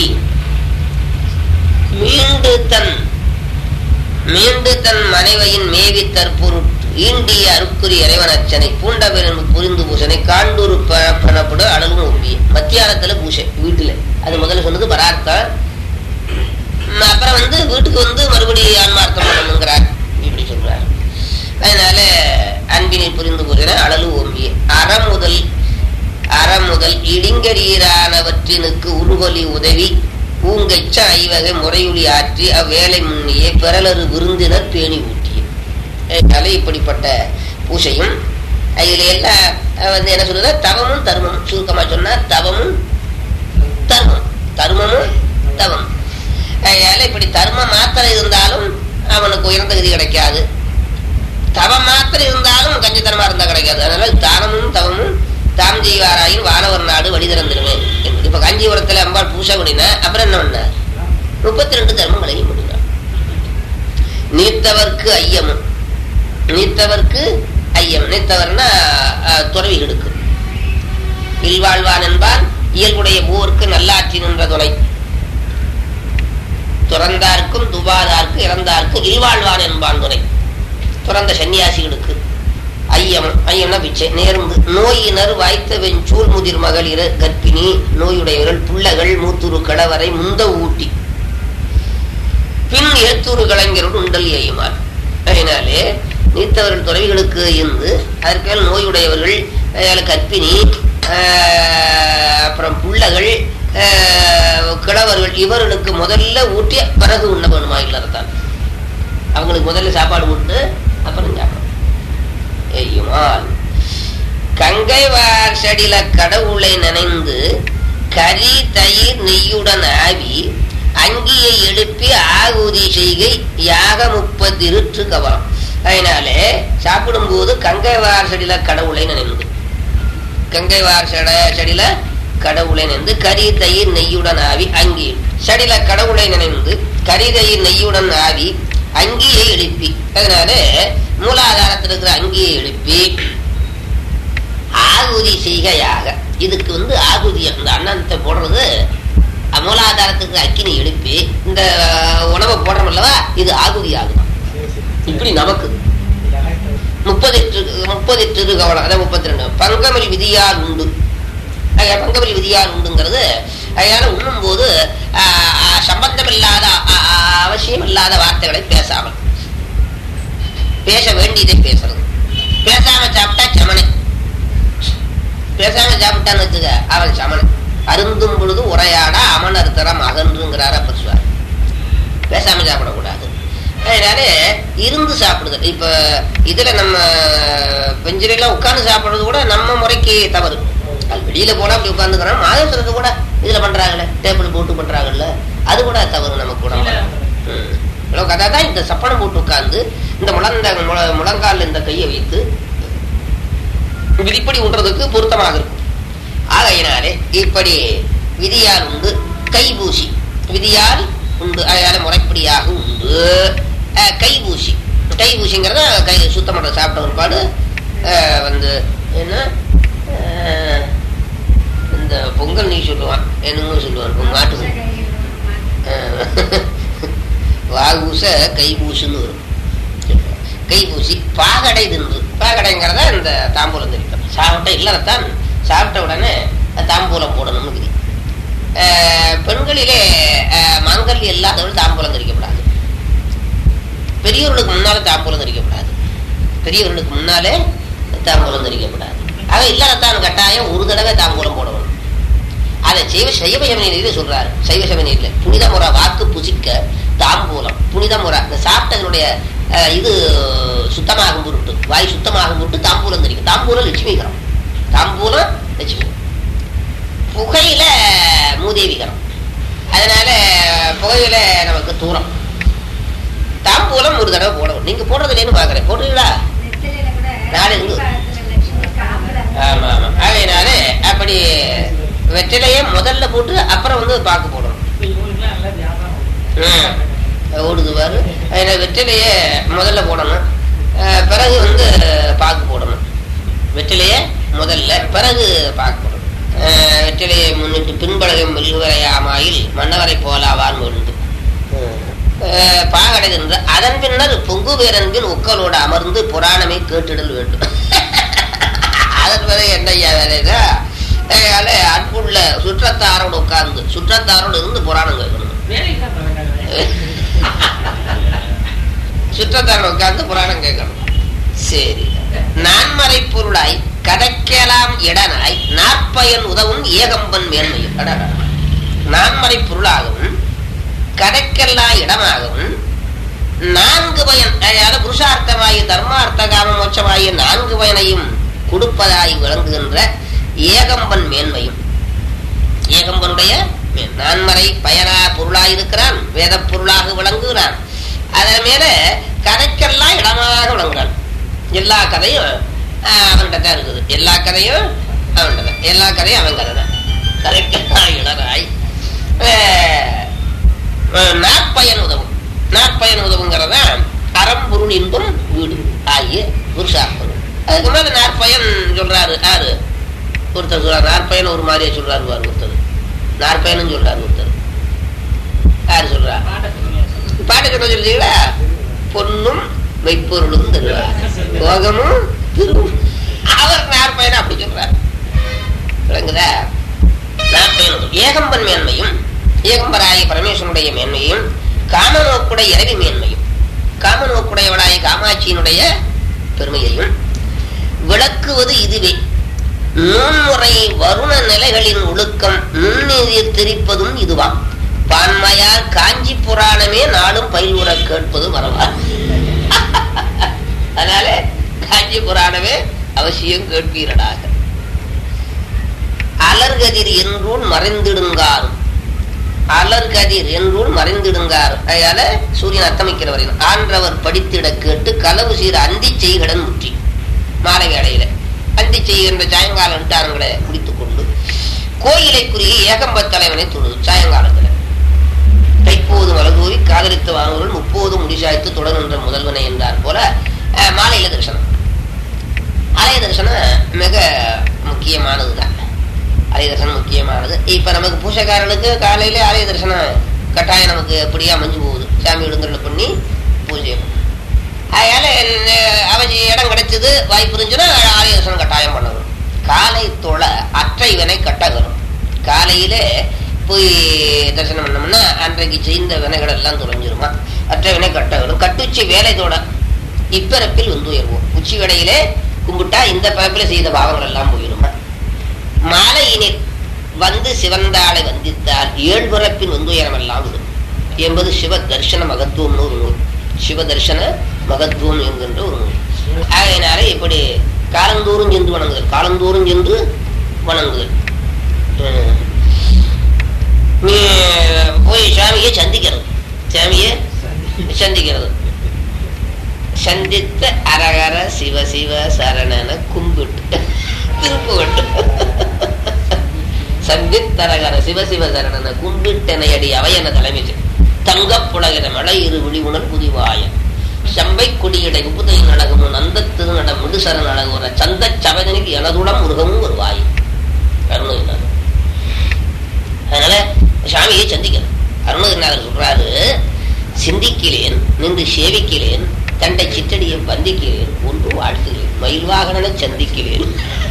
மீண்டு தன் மீண்டு தன் மனைவையின் மேவி தற்பொருட்டு ஈண்டிய அருக்குறி இறைவனச்சனை பூண்டபெரும் புரிந்து பூசனை காண்டூர் ப- பணப்படு அடலும் ஒப்பிய மத்தியானத்துல பூசை வீட்டுல அது முதல்ல சொன்னது பரார்த்தம் ம், அப்புறம் வந்து வீட்டுக்கு வந்து மறுபடியும் ஆன்மார்த்தம் பண்ணணுங்கிறார் இப்படி சொல்றார் அதனால அன்பினை புரிந்து பூசனை அடலு ஓம்பிய அறமுதல் அறமுதல் இடிங்கரீரானவற்றினுக்கு உருகொலி உதவி பூங்கச்ச ஐவகை முறையுளி ஆற்றி அவ்வேலை முன்னியே பிறலரு விருந்தினர் பேணி ஊட்டிய அதனால இப்படிப்பட்ட பூசையும் இதுல எல்லாம் அஹ், வந்து என்ன சொல்றது தவமும் தர்மமும் சுருக்கமா சொன்னா தவமும் தர்மம் தர்மமும் தவம் அதனால இப்படி தர்மம் மாத்திரம் இருந்தாலும் அவனுக்கு உயர்ந்த கதி கிடைக்காது தவம் மாத்திரம் இருந்தாலும் கஞ்சத்தனமா இருந்தா கிடைக்காது அதனால தானமும் தவமும் தாம் செய்வாராயின் வானவர் நாடு வழி திறந்துருவேன் என்பது இப்ப காஞ்சிபுரத்துல அம்பாள் பூசை பண்ணினா அப்புறம் என்ன பண்ணார் முப்பத்தி ரெண்டு தர்மங்களையும் பண்ணினார் நீத்தவர்க்கு ஐயமும் நீத்தவர்க்கு ஐயம் நீத்தவர்னா அஹ், துறவிகளுக்கு இல்வாழ்வான் என்பான் இயல்புடைய ஊருக்கு நல்லாட்சி நின்ற துணை துறந்தார்க்கும் துபாதார்க்கு இறந்தார்க்கும் இல்வாழ்வான் என்பான் துணை துறந்த சன்னியாசிகளுக்கு ஐயம் ஐயம்னா பிச்சை நேர்ந்து நோயினர் வாய்த்த வெஞ்சூல் முதிர் மகளிர் கர்ப்பிணி நோயுடையவர்கள் புள்ளகள் மூத்துரு கிழவரை முந்த ஊட்டி பின் ஏத்தூரு கலைஞரோடு உண்டல் எய்யுமார் அதனாலே நீத்தவர்கள் துறவிகளுக்கு இருந்து அதற்கு மேல் நோயுடையவர்கள் அஹ், கர்ப்பிணி அஹ், அப்புறம் புள்ளகள் அஹ், கிழவர்கள் இவர்களுக்கு முதல்ல ஊட்டி பிறகு உண்ண வேணுமா இல்லறத்தான் அவங்களுக்கு முதல்ல சாப்பாடு விட்டு அப்புறம் சாப்பிடும் எய்யுமால் கங்கை வார் செடில கடவுளை நினைந்து கரி தயிர் நெய்யுடன் ஆவி அங்கியை எழுப்பி ஆகுதி செய்கை யாக முப்பத்திருற்று கவலம் அதனாலே சாப்பிடும்போது கங்கை வார் செடில கடவுளை நினைந்து கங்கை வார் செட செடில கடவுளை நினைந்து கரி தயிர் நெய்யுடன் ஆவி அங்கி செடில கடவுளை நினைந்து கரி தயிர் நெய்யுடன் ஆவி அங்கியை எழுப்பி அதனால மூலாதாரத்தில் இருக்கிற அங்கியை எழுப்பி ஆகுதி செய்கையாக இதுக்கு வந்து ஆகுதி அந்த அன்னத்தை போடுறது அஹ், மூலாதாரத்துக்கு அக்கினி எழுப்பி இந்த அஹ், உணவை போடுறோம் அல்லவா இது ஆகுதி ஆகுது இப்படி நமக்கு முப்பது முப்பது திருகவனம் அதான் முப்பத்தி ரெண்டு பங்கமல் விதியால் உண்டு ஆக, பங்கமல் விதியால் உண்டுங்கிறது அதனால உண்ணும்போது ஆஹ், ஆஹ், சம்பந்தமில்லாத ஆ- ஆ- அவசியம் இல்லாத வார்த்தைகளை பேசாமல் பேச வேண்டியதை பேசுறது பேசாம சாப்பிட்டா சமனை பேசாம சாப்பிட்டான்னு வச்சுக்க அவன் சமணன் அருந்தும் பொழுது உரையாட அமனர் தரம் அகன்றுங்கிறார் அப்பர் சுவாமி பேசாம சாப்பிடக்கூடாது அதனால இருந்து சாப்பிடுது இப்ப இதுல நம்ம பெஞ்சிலையெல்லாம் உட்கார்ந்து சாப்பிடுறது கூட நம்ம முறைக்கு தவறு அது வெளியில போனா அப்படி உட்காந்துக்கிறோம் மாதத்துறது கூட இதுல பண்றாங்கல்ல டேபிள் போட்டு பண்றாங்கல்ல அது கூட தவறு நமக்கு உடம்பு கதை தான் இந்த சப்பனம் போட்டு உட்கார்ந்து இந்த முழந்த முழ- முழங்கால்ல இந்த கையை வைத்து விதிப்படி உண்றதுக்கு பொருத்தமாக இருக்கும் ஆகையினாலே இப்படி விதியால் உண்டு கைபூசி விதியால் உண்டு அதனால முறைப்படியாக உண்டு அஹ், கைபூசி கைபூசிங்கிறத கை சுத்தம் பண்ற சாப்பிட்ட ஒருபாடு வந்து என்ன அஹ், இந்த பொங்கல் நீ சொல்லுவான் என்னன்னு சொல்லுவான் மாட்டு வாகூச கைபூசுன்னு வரும் கைபூசி பாகடை தின்று பாகடைங்கிறத இந்த தாம்பூலம் தெரிவிக்கும் சாப்பிட்ட இல்லறத்தான் சாப்பிட்ட உடனே தாம்பூலம் போடணும்னு விதி அஹ், பெண்களிலே அஹ், மாங்கல்யம் இல்லாதவள் தாம்பூலம் தெரிவிக்கப்படாது பெரியவர்களுக்கு முன்னாலே தாம்பூலம் தெரிவிக்கப்படாது பெரியவர்களுக்கு முன்னாலே தாம்பூலம் தெரிவிக்கப்படாது ஆக இல்லறத்தான் கட்டாயம் ஒரு தடவை தாம்பூலம் போடணும் அதை சைவ சைவ சமநிலையில சொல்றாரு சைவ சமநிலையில புனித முறை வாக்கு புசிக்க தாம்பூலம் புனித முறை இந்த சாப்பிட்டதனுடைய அஹ், இது சுத்தமாகும் பொருட்டு வாய் சுத்தமாகும் பொருட்டு தாம்பூலம் தெரியும் தாம்பூலம் லட்சுமிகரம் தாம்பூலம் லட்சுமி புகையில மூதேவிகரம் அதனால புகையில நமக்கு தூரம் தாம்பூலம் ஒரு தடவை போடணும் நீங்க போடுறது இல்லைன்னு பாக்குறேன் போடுறீங்களா நாளை இருந்து ஆமா ஆமா அதனால அப்படி வெற்றிலையே முதல்ல போட்டு அப்புறம் வந்து பாக்கு போடணும் ம். ஓடுது பாரு அதனால வெற்றிலையே முதல்ல போடணும் அஹ், பிறகு வந்து பாக்கு போடணும் வெற்றிலையே முதல்ல பிறகு பாக்கு போடணும் அஹ், வெற்றிலையை முன்னிட்டு பின்பழகம் மெல்லுவரையாமாயில் மன்னவரை போலாவான் விழுந்து பாகடை நின்று அதன் பின்னர் பொங்கு பேரன்பின் உக்களோடு அமர்ந்து புராணமே கேட்டிடல் வேண்டும் அதன் பிறகு என்னையா வேலைதா அதனால அன்புள்ள சுற்றத்தாரோடு உட்கார்ந்து சுற்றத்தாரோடு இருந்து புராணம் கேட்கணும் சுற்றத்தாரோடு உட்கார்ந்து புராணம் கேட்கணும் சரி நான்மறை பொருளாய் கதைக்கலாம் இடனாய் நாற்பயன் உதவும் ஏகம்பன் மேன்மையும் அடடா. நான்மறை பொருளாகவும் கதைக்கெல்லாம் இடமாகவும் நான்கு பயன் அதாவது புருஷார்த்தமாய் புருஷாய் தர்மார்த்த காம மோட்சமாகிய நான்கு பயனையும் கொடுப்பதாய் விளங்குகின்ற ஏகம்பன் மேன்மையும் ஏகம்பனுடைய மேன். நான்மறை பயனா பொருளாய் இருக்கிறான் வேத பொருளாக விளங்குகிறான் அதன் மேல கதைக்கெல்லாம் இடமாக விளங்குறான் எல்லா கதையும் ஆஹ், அவன்கிட்ட தான் இருக்குது எல்லா கதையும் அவன்கிட்ட தான் எல்லா கதையும் அவன் கதை தான் கதைக்கெல்லாம் இடராய் ஆஹ், ஆஹ், நாற்பயன் உதவும் நாற்பயன் உதவுங்கிறத அறம்பொருள் இன்பம் வீடு ஆகிய புருஷார்த்தம் அதுக்கு மேல நாற்பயன் சொல்றாரு யாரு ஒருத்தர் சொல்றாரு நாற்பயன் ஒரு மாதிரியே சொல்றாரு பாரு ஒருத்தர் நாற்பயனும் சொல்றாரு ஒருத்தர் யாரு சொல்றா பாட்டு சொல்ல சொல்றீங்களா பொன்னும் மெய்ப்பொருளும் தருவார் போகமும் திருவும் அவர் நாற்பயன் அப்படி சொல்றார் விளங்குதா நாற்பயன் ஏகம்பன் மேன்மையும் ஏகம்பராய பரமேஸ்வரனுடைய மேன்மையும் காமநோக்குடைய இறைவி மேன்மையும் காமநோக்குடையவளாய காமாட்சியினுடைய பெருமையையும் விளக்குவது இதுவே நூன்முறை வருண நிலைகளின் ஒழுக்கம் நுண்ணீர் திரிப்பதும் இதுவாம் பான்மையார் காஞ்சி புராணமே நாளும் பயிலுற கேட்பது மரபா அதனால காஞ்சி புராணமே அவசியம் கேட்பீரடாக அலர்கதிர் என்றூன் மறைந்திடுங்காரும் அலர்கதிர் என்றூன் மறைந்திடுங்கார் அதனால சூரியன் அத்தமிக்கிறவரின் ஆன்றவர் படித்திட கேட்டு களவு சீர் அந்தி செய்கடன் முற்றி மாலை வேளையில அந்தி செய்கின்ற சாயங்கால விட்டாரங்களை முடித்துக் கொண்டு கோயிலைக்குரிய ஏகம்ப தலைவனை தொழுது சாயங்காலத்துல தைப்போது மலர்தூவி காதலித்து வாங்குவர்கள் முப்போது முடிசாய்த்து தொடர்கின்ற முதல்வனை என்றார் போல அஹ், மாலையில தரிசனம் ஆலய தரிசனம் மிக முக்கியமானதுதான் ஆலய தரிசனம் முக்கியமானது இப்ப நமக்கு பூசைக்காரனுக்கு காலையில ஆலய தரிசனம் கட்டாயம் நமக்கு எப்படியா அமைஞ்சு போகுது சாமி எழுந்தருள் பண்ணி பூஜை பண்ணணும். அதனால என்ன, அவசி இடம் கிடைச்சது வாய்ப்பு இருந்துச்சுன்னா ஆலய தரிசனம் கட்டாயம் பண்ணணும் காலை தொழ அற்றைவனை கட்டகரும் காலையில போய் தரிசனம் பண்ணோம்னா அன்றைக்கு செய்த வினைகள் எல்லாம் தொலைஞ்சிருமா அற்றைவனை கட்டகரும் கட்டுச்சி வேலை தொட இப்பிறப்பில் வந்து உயர்வோம் உச்சி வேளையிலே கும்பிட்டா இந்த பிறப்பில் செய்த பாவங்கள் எல்லாம் போயிடுமா மாலையினில் வந்து சிவந்தாளை வந்தித்தால் ஏழு பிறப்பின் வந்துயரம் எல்லாம் விடும் என்பது சிவ தரிசன மகத்துவம்னு ஒரு நூல் சிவ தரிசன மகத்துவம் என்கின்ற ஒரு நூல் ஆகையினால இப்படி காலந்தோறும் சென்று வணங்குதல் காலந்தோறும் சென்று வணங்குதல் உம். நீ போய் சாமியை சந்திக்கிறது சாமியை சந்திக்கிறது சந்தித்த அரகர சிவ சிவ சரணன கும்பிட்டு திருப்பு விட்டு சந்தித்தரகர சிவ சிவ சரணன கும்பிட்டனை அடி அவையன தலைமை தங்கப் புலகிற மலை இரு விழிவுணர் புதிவாய செம்பை கொடியடை உப்புதை நடகமும் நந்த திருநட முடுசரன் அழகுற சந்த சபதனிக்கு எனதுடம் முருகமும் ஒரு வாய் அருணகிரிநாதர் அதனால சாமியை சந்திக்கணும் அருணகிரிநாதர் சொல்றாரு சிந்திக்கிறேன் நின்று சேவிக்கிறேன் தண்டை சிற்றடியை வந்திக்கிறேன் ஒன்று வாழ்த்துகிறேன் மயில்வாகனனை சந்திக்கிறேன்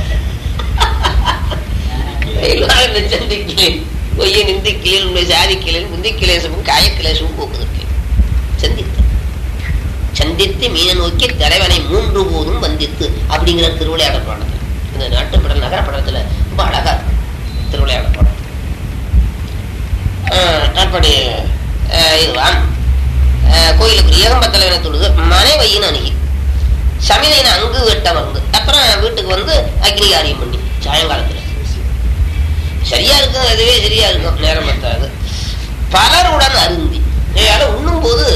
மயில்வாகனனை சந்திக்கிறேன் பொய்யை நிந்திக்கிறேன் உண்மை சாதிக்கிறேன் முந்திக்கிலேசமும் காயக்கிலேசமும் போக்குதற்கேன் சந்தித்தேன் சந்தித்து மீன நோக்கி தலைவனை மூன்று போதும் வந்தித்து அப்படிங்கிற திருவிளையாடல் பாடத்தில் இந்த நாட்டுப்படல் நகரப்படத்துல ரொம்ப அழகா இருக்கு திருவிளையாடல் பாடம் ஆஹ் அப்படி ஆஹ் இதுவாம் ஆஹ் கோயிலுக்கு ஏகம்ப தலைவனை தொழுது மனைவையின் அணுகி சமிதையின் அங்கு வெட்ட வந்து அப்புறம் வீட்டுக்கு வந்து அக்னி காரியம் பண்ணி சாயங்காலத்துல சரியா இருக்கும் அதுவே சரியா இருக்கும் நேரம் பத்தாது பலருடன் அருந்தி அதனால உண்ணும் போது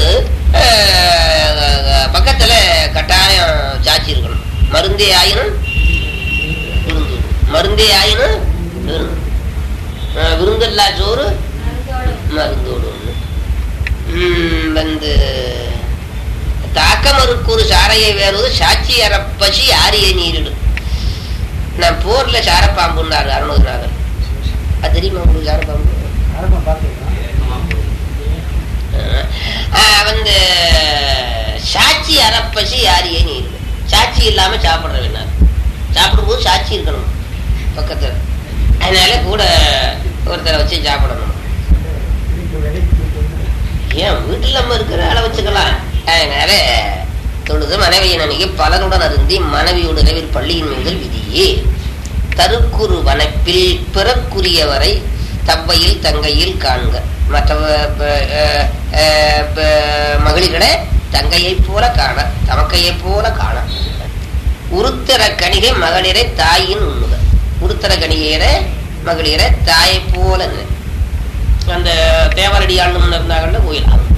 பக்கத்துல கட்டாயம் சாட்சி இருக்கணும் மருந்தே ஆயினும் விருந்து மருந்தே ஆயினும் விருந்து ஆஹ் விருந்தல்லா சோறு மருந்தோடு ஒண்ணு உம் வந்து தாக்கமருக்கு ஒரு சாரையை வேறுவது சாட்சி அறப்பசி ஆரிய நீரிடும் நான் போர்ல சாரப்பாம்புன்னாரு அருணகிரிநாதர் அது தெரியுமா உங்களுக்கு சாரப்பாம்பு ஆஹ் வந்து சாட்சி அறப்பசி ஆரிய நீரிடும் சாட்சி இல்லாம சாப்பிடுற வேணார் சாப்பிடும்போது சாட்சி இருக்கணும் பக்கத்துல அதனால கூட ஒருத்தரை வச்சு சாப்பிடணும் ஏன் வீட்டில் நம்ம இருக்கிற அளவு வச்சுக்கலாம் அதனால தொழுது மனைவியின் அன்னைக்கு பலருடன் அருந்தி மனைவியோடு இரவில் பள்ளியின் முதல் விதியே தருக்குறு வனப்பில் பிறக்குரியவரை தவ்வையில் தங்கையில் காண்க மற்ற ப- அஹ் அஹ் ப- மகளிர்களே தங்கையைப் போல காண தமக்கையைப் போல காண உருத்தர கணிகை மகளிரை தாயின் உண்ணுக உருத்தர கணிகையர மகளிரை தாயைப் போல நினை. அந்த தேவரடியாண்டு இருந்தாங்கல்ல கோயில் அவங்க.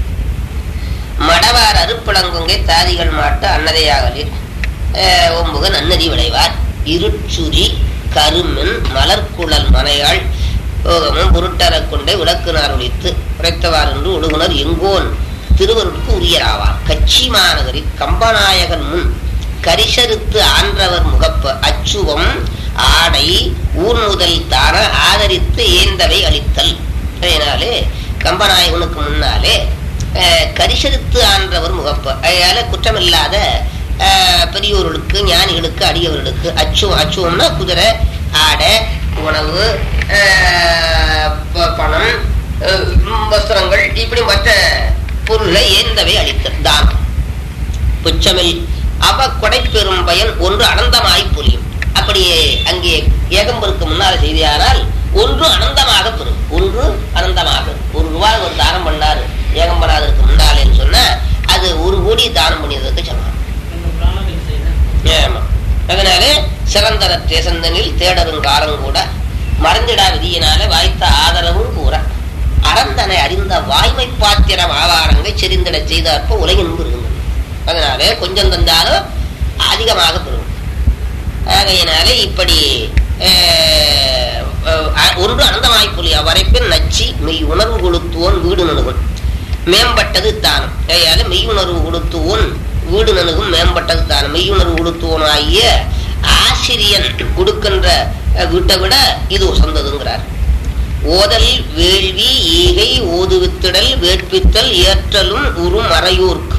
மடவார் அருப்பளங்குங்கை தாதிகள் மாட்டு அன்னதையாகலில் அஹ், ஒம்புக நன்னதி விளைவார் இருச்சுரி கருமன் மலர்குழல் மனையாள் போகமும் பொருட்டரக் கொண்டே விளக்குனார் ஒழித்து உரைத்தவார் என்று ஒழுகுனர் எங்கோன் திருவருட்கு உரியராவார் கட்சி மாநகரில் கம்பநாயகன் முன் கரிசறுத்து ஆன்றவர் முகப்ப அச்சுவம் ஆடை ஊர் முதல் தான ஆதரித்து ஏந்தவை அளித்தல் அதனாலே கம்பநாயகனுக்கு முன்னாலே அஹ், கரிசறுத்து ஆன்றவர் முகப்ப அதனால குற்றமில்லாத அஹ், பெரியோர்களுக்கு ஞானிகளுக்கு அடியவர்களுக்கு அச்சுவம் அச்சுவம்னா குதிரை ஆடை உணவு அஹ், ப- பணம் அஹ், வஸ்திரங்கள் இப்படி மற்ற பொருளை ஏந்தவை அளித்தல் தானம் புச்சமில் அவ கொடை பெறும் பயன் ஒன்று அனந்தமாய் புரியும் அப்படியே அங்கே ஏகம்பருக்கு முன்னால் செய்தியானால் ஒன்று அனந்தமாக பெறும் ஒன்று அனந்தமாக ஒரு ரூபாய் ஒரு தானம் பண்ணாரு ஏகம்பராதருக்கு முன்னாலேன்னு சொன்னா அது ஒரு கோடி தானம் பண்ணியதற்கு சமம் ஏமா அதனாலே சிறந்தர தேசந்தனில் தேடரும் காலம் கூட மறந்திடா விதியினால வாய்த்த ஆதரவும் கூற அறந்தனை அறிந்த வாய்மை பாத்திரம் ஆவாரங்கை செறிந்திட செய்தாற்ப உலகின் இருந்தது அதனாலே கொஞ்சம் தந்தாலும் அதிகமாக பெறும் ஆகையினாலே இப்படி அஹ், அஹ், ஒன்று அனந்தமாய் புலிய வரைப்பின் நச்சி மெய் உணர்வு கொளுத்துவோன் வீடு நணுகும் மேம்பட்டது தானம் ஆகையால மெய் உணர்வு கொடுத்துவோன் வீடு நணுகும் மேம்பட்டது தானம் மெய் உணர்வு கொடுத்துவோன் ஆகிய ஆசிரியன் கொடுக்கின்ற அஹ், வீட்டை விட இது உசந்ததுங்கிறார் ஓதல் வேள்வி ஈகை ஓதுவித்திடல் வேட்பித்தல் ஏற்றலும் உரு மறையூர்க்கு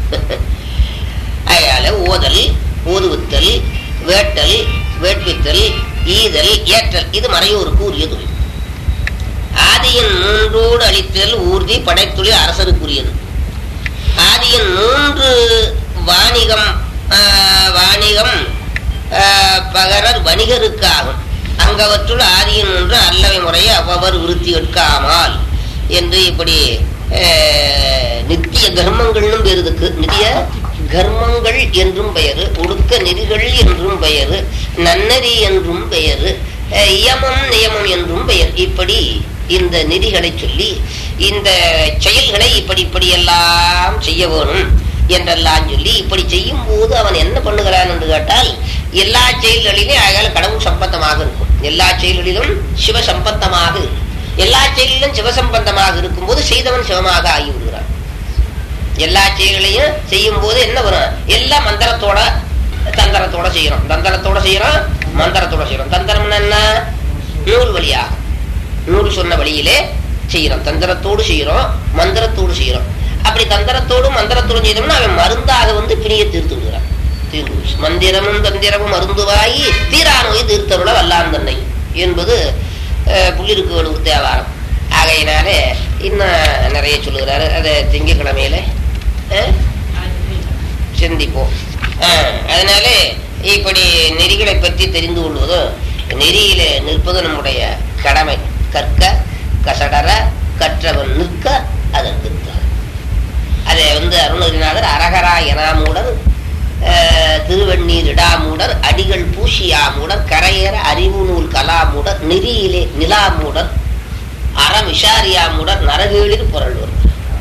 அதனால ஓதல் ஓதுவித்தல் வேட்டல் வேட்பித்தல் ஈதல் ஏற்றல் இது மறையூருக்கு உரிய தொழில் ஆதியின் மூன்றோடு அளித்தல் ஊர்தி படைத்தொழில் அரசருக்குரியது ஆதியின் மூன்று வாணிகம் ஆஹ், வாணிகம் ஆஹ், பகரர் வணிகருக்காகும் அங்கவற்றுள் ஆதியின் ஒன்று அல்லவை முறையை அவ்வவர் விருத்தி எடுக்காமல் என்று இப்படி ஆஹ், நித்திய கர்மங்கள்னும் பேர் இதுக்கு நித்திய கர்மங்கள் என்றும் பெயரு ஒடுக்க நெறிகள் என்றும் பெயரு நன்னறி என்றும் பெயரு அஹ், இயமம் நியமம் என்றும் பெயர் இப்படி இந்த நெறிகளை சொல்லி இந்த செயல்களை இப்படி இப்படி எல்லாம் செய்ய வேணும் என்றெல்லாம் சொல்லி இப்படி செய்யும் போது அவன் என்ன பண்ணுகிறான் என்று கேட்டால் எல்லா செயல்களிலும் அயால கடவுள் சம்பந்தமாக இருக்கும் எல்லா செயல்களிலும் சிவ சம்பந்தமாக இருக்கும் எல்லா செயலிலும் சிவசம்பந்தமாக இருக்கும்போது செய்தவன் சிவமாக ஆகிவிடுகிறான் எல்லா செயல்களையும் செய்யும் போது என்ன வரும் எல்லா மந்திரத்தோட தந்திரத்தோட செய்யறோம் தந்திரத்தோட செய்யறோம் மந்திரத்தோட செய்யறோம் தந்திரம்னா என்ன நூல் வழியாக நூல் சொன்ன வழியிலே செய்யறோம் தந்திரத்தோடு செய்யறோம் மந்திரத்தோடு செய்யறோம் அப்படி தந்திரத்தோடும் மந்திரத்தோடும் செய்தோம்னா அவன் மருந்தாக வந்து பிணியை தீர்த்து விடுகிறான் தீர்வு மந்திரமும் தந்திரமும் மருந்துவாகி தீரா நோய் தீர்த்தருள வல்லான் தன்னை என்பது அஹ், புள்ளிருக்கு வலுவு தேவாரம் ஆகையினாலே இன்னும் நிறைய சொல்லுகிறாரு அதை திங்கக்கிழமையில அஹ், சிந்திப்போம் அஹ், அதனாலே இப்படி நெறிகளை பற்றி தெரிந்து கொள்வதும் நெறியில நிற்பது நம்முடைய கடமை கற்க கசடர கற்றவன் நிற்க அதற்கு தக. அதை வந்து அருணகிரிநாதர் அரகரா எனாமூடர் அஹ், திருவெண்ணீர் இடாமூடர் அடிகள் பூசியாமூடர் கரையேற அறிவு நூல் கலாமூடர் நெறியிலே நிலாமூடர் அறம் விசாரியாமூடர் நரகேளிர் புரள்வர்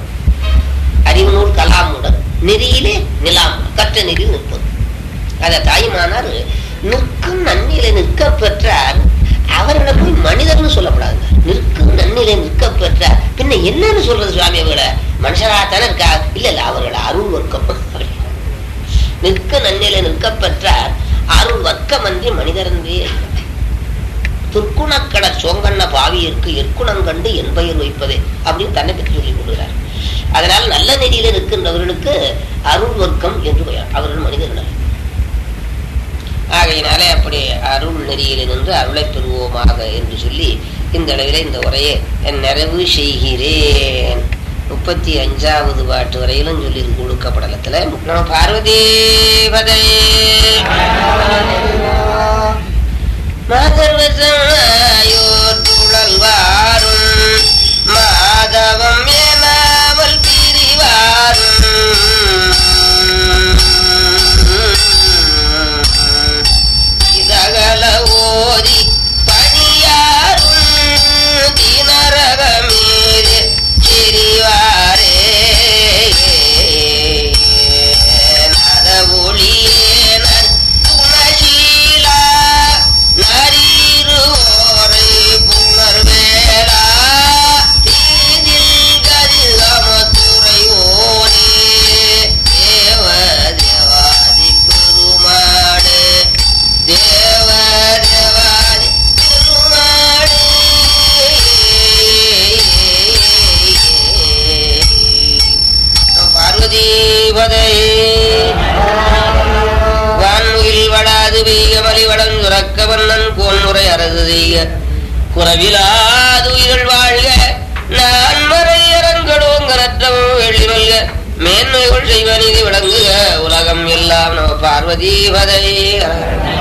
அறிவு நூல் கலாமுடன் நெறியிலே நிலாம் கற்ற நெறியில் நிற்பது அத தாய்மானார் நிற்கும் நன்னிலை நிற்க பெற்றார் அவர்களை போய் மனிதர்னு சொல்லப்படாதுங்க நிற்கும் நன்னிலை நிற்க பெற்றார் பின்ன என்னன்னு சொல்றது சுவாமி அவர்களை மனுஷராகத்தானே இருக்கா இல்ல இல்ல அவர்களை அருள் வர்க்கம் நிற்க நன்னிலை நிற்க பெற்றார் அருள் வர்க்கமன்றி மனிதரன்றே துர்க்குணக்கட சோங்கண்ண பாவியிற்கு எற்குணங்கண்டு என்பயர் வைப்பதே அப்படின்னு தன்னை பற்றி சொல்லிக் கொள்கிறார் அதனால் நல்ல நெறியில இருக்கின்றவர்களுக்கு அருள் வர்க்கம் என்று பெயர் அவர்கள் மனிதர்கள் ஆகையினாலே அப்படி அருள் நெறியில நின்று அருளை பெறுவோமாக என்று சொல்லி இந்த அளவிலே இந்த உரையை நிறைவு செய்கிறேன் முப்பத்தி அஞ்சாவது பாட்டு வரையிலும் சொல்லி கொடுக்கப்படலத்துல நம்ம பார்வதி பதை மகர்வசமாயோர் புழல்வாரும் மாதவம் ஏனாமல் பிரிவாரும் பதையே வான்முகில் வளாது பெய்க மலிவளம் துறக்க வண்ணன் கோன்முறை அரசு செய்க குறவிலாது உயிர்கள் வாழ்க நான் மறை அரங்கடோங்கரற்றம் வெள்ளி மல்க மேன்மைகள் செய்வ நீதி விளங்குக உலகம் எல்லாம் நம பார்வதி பதையே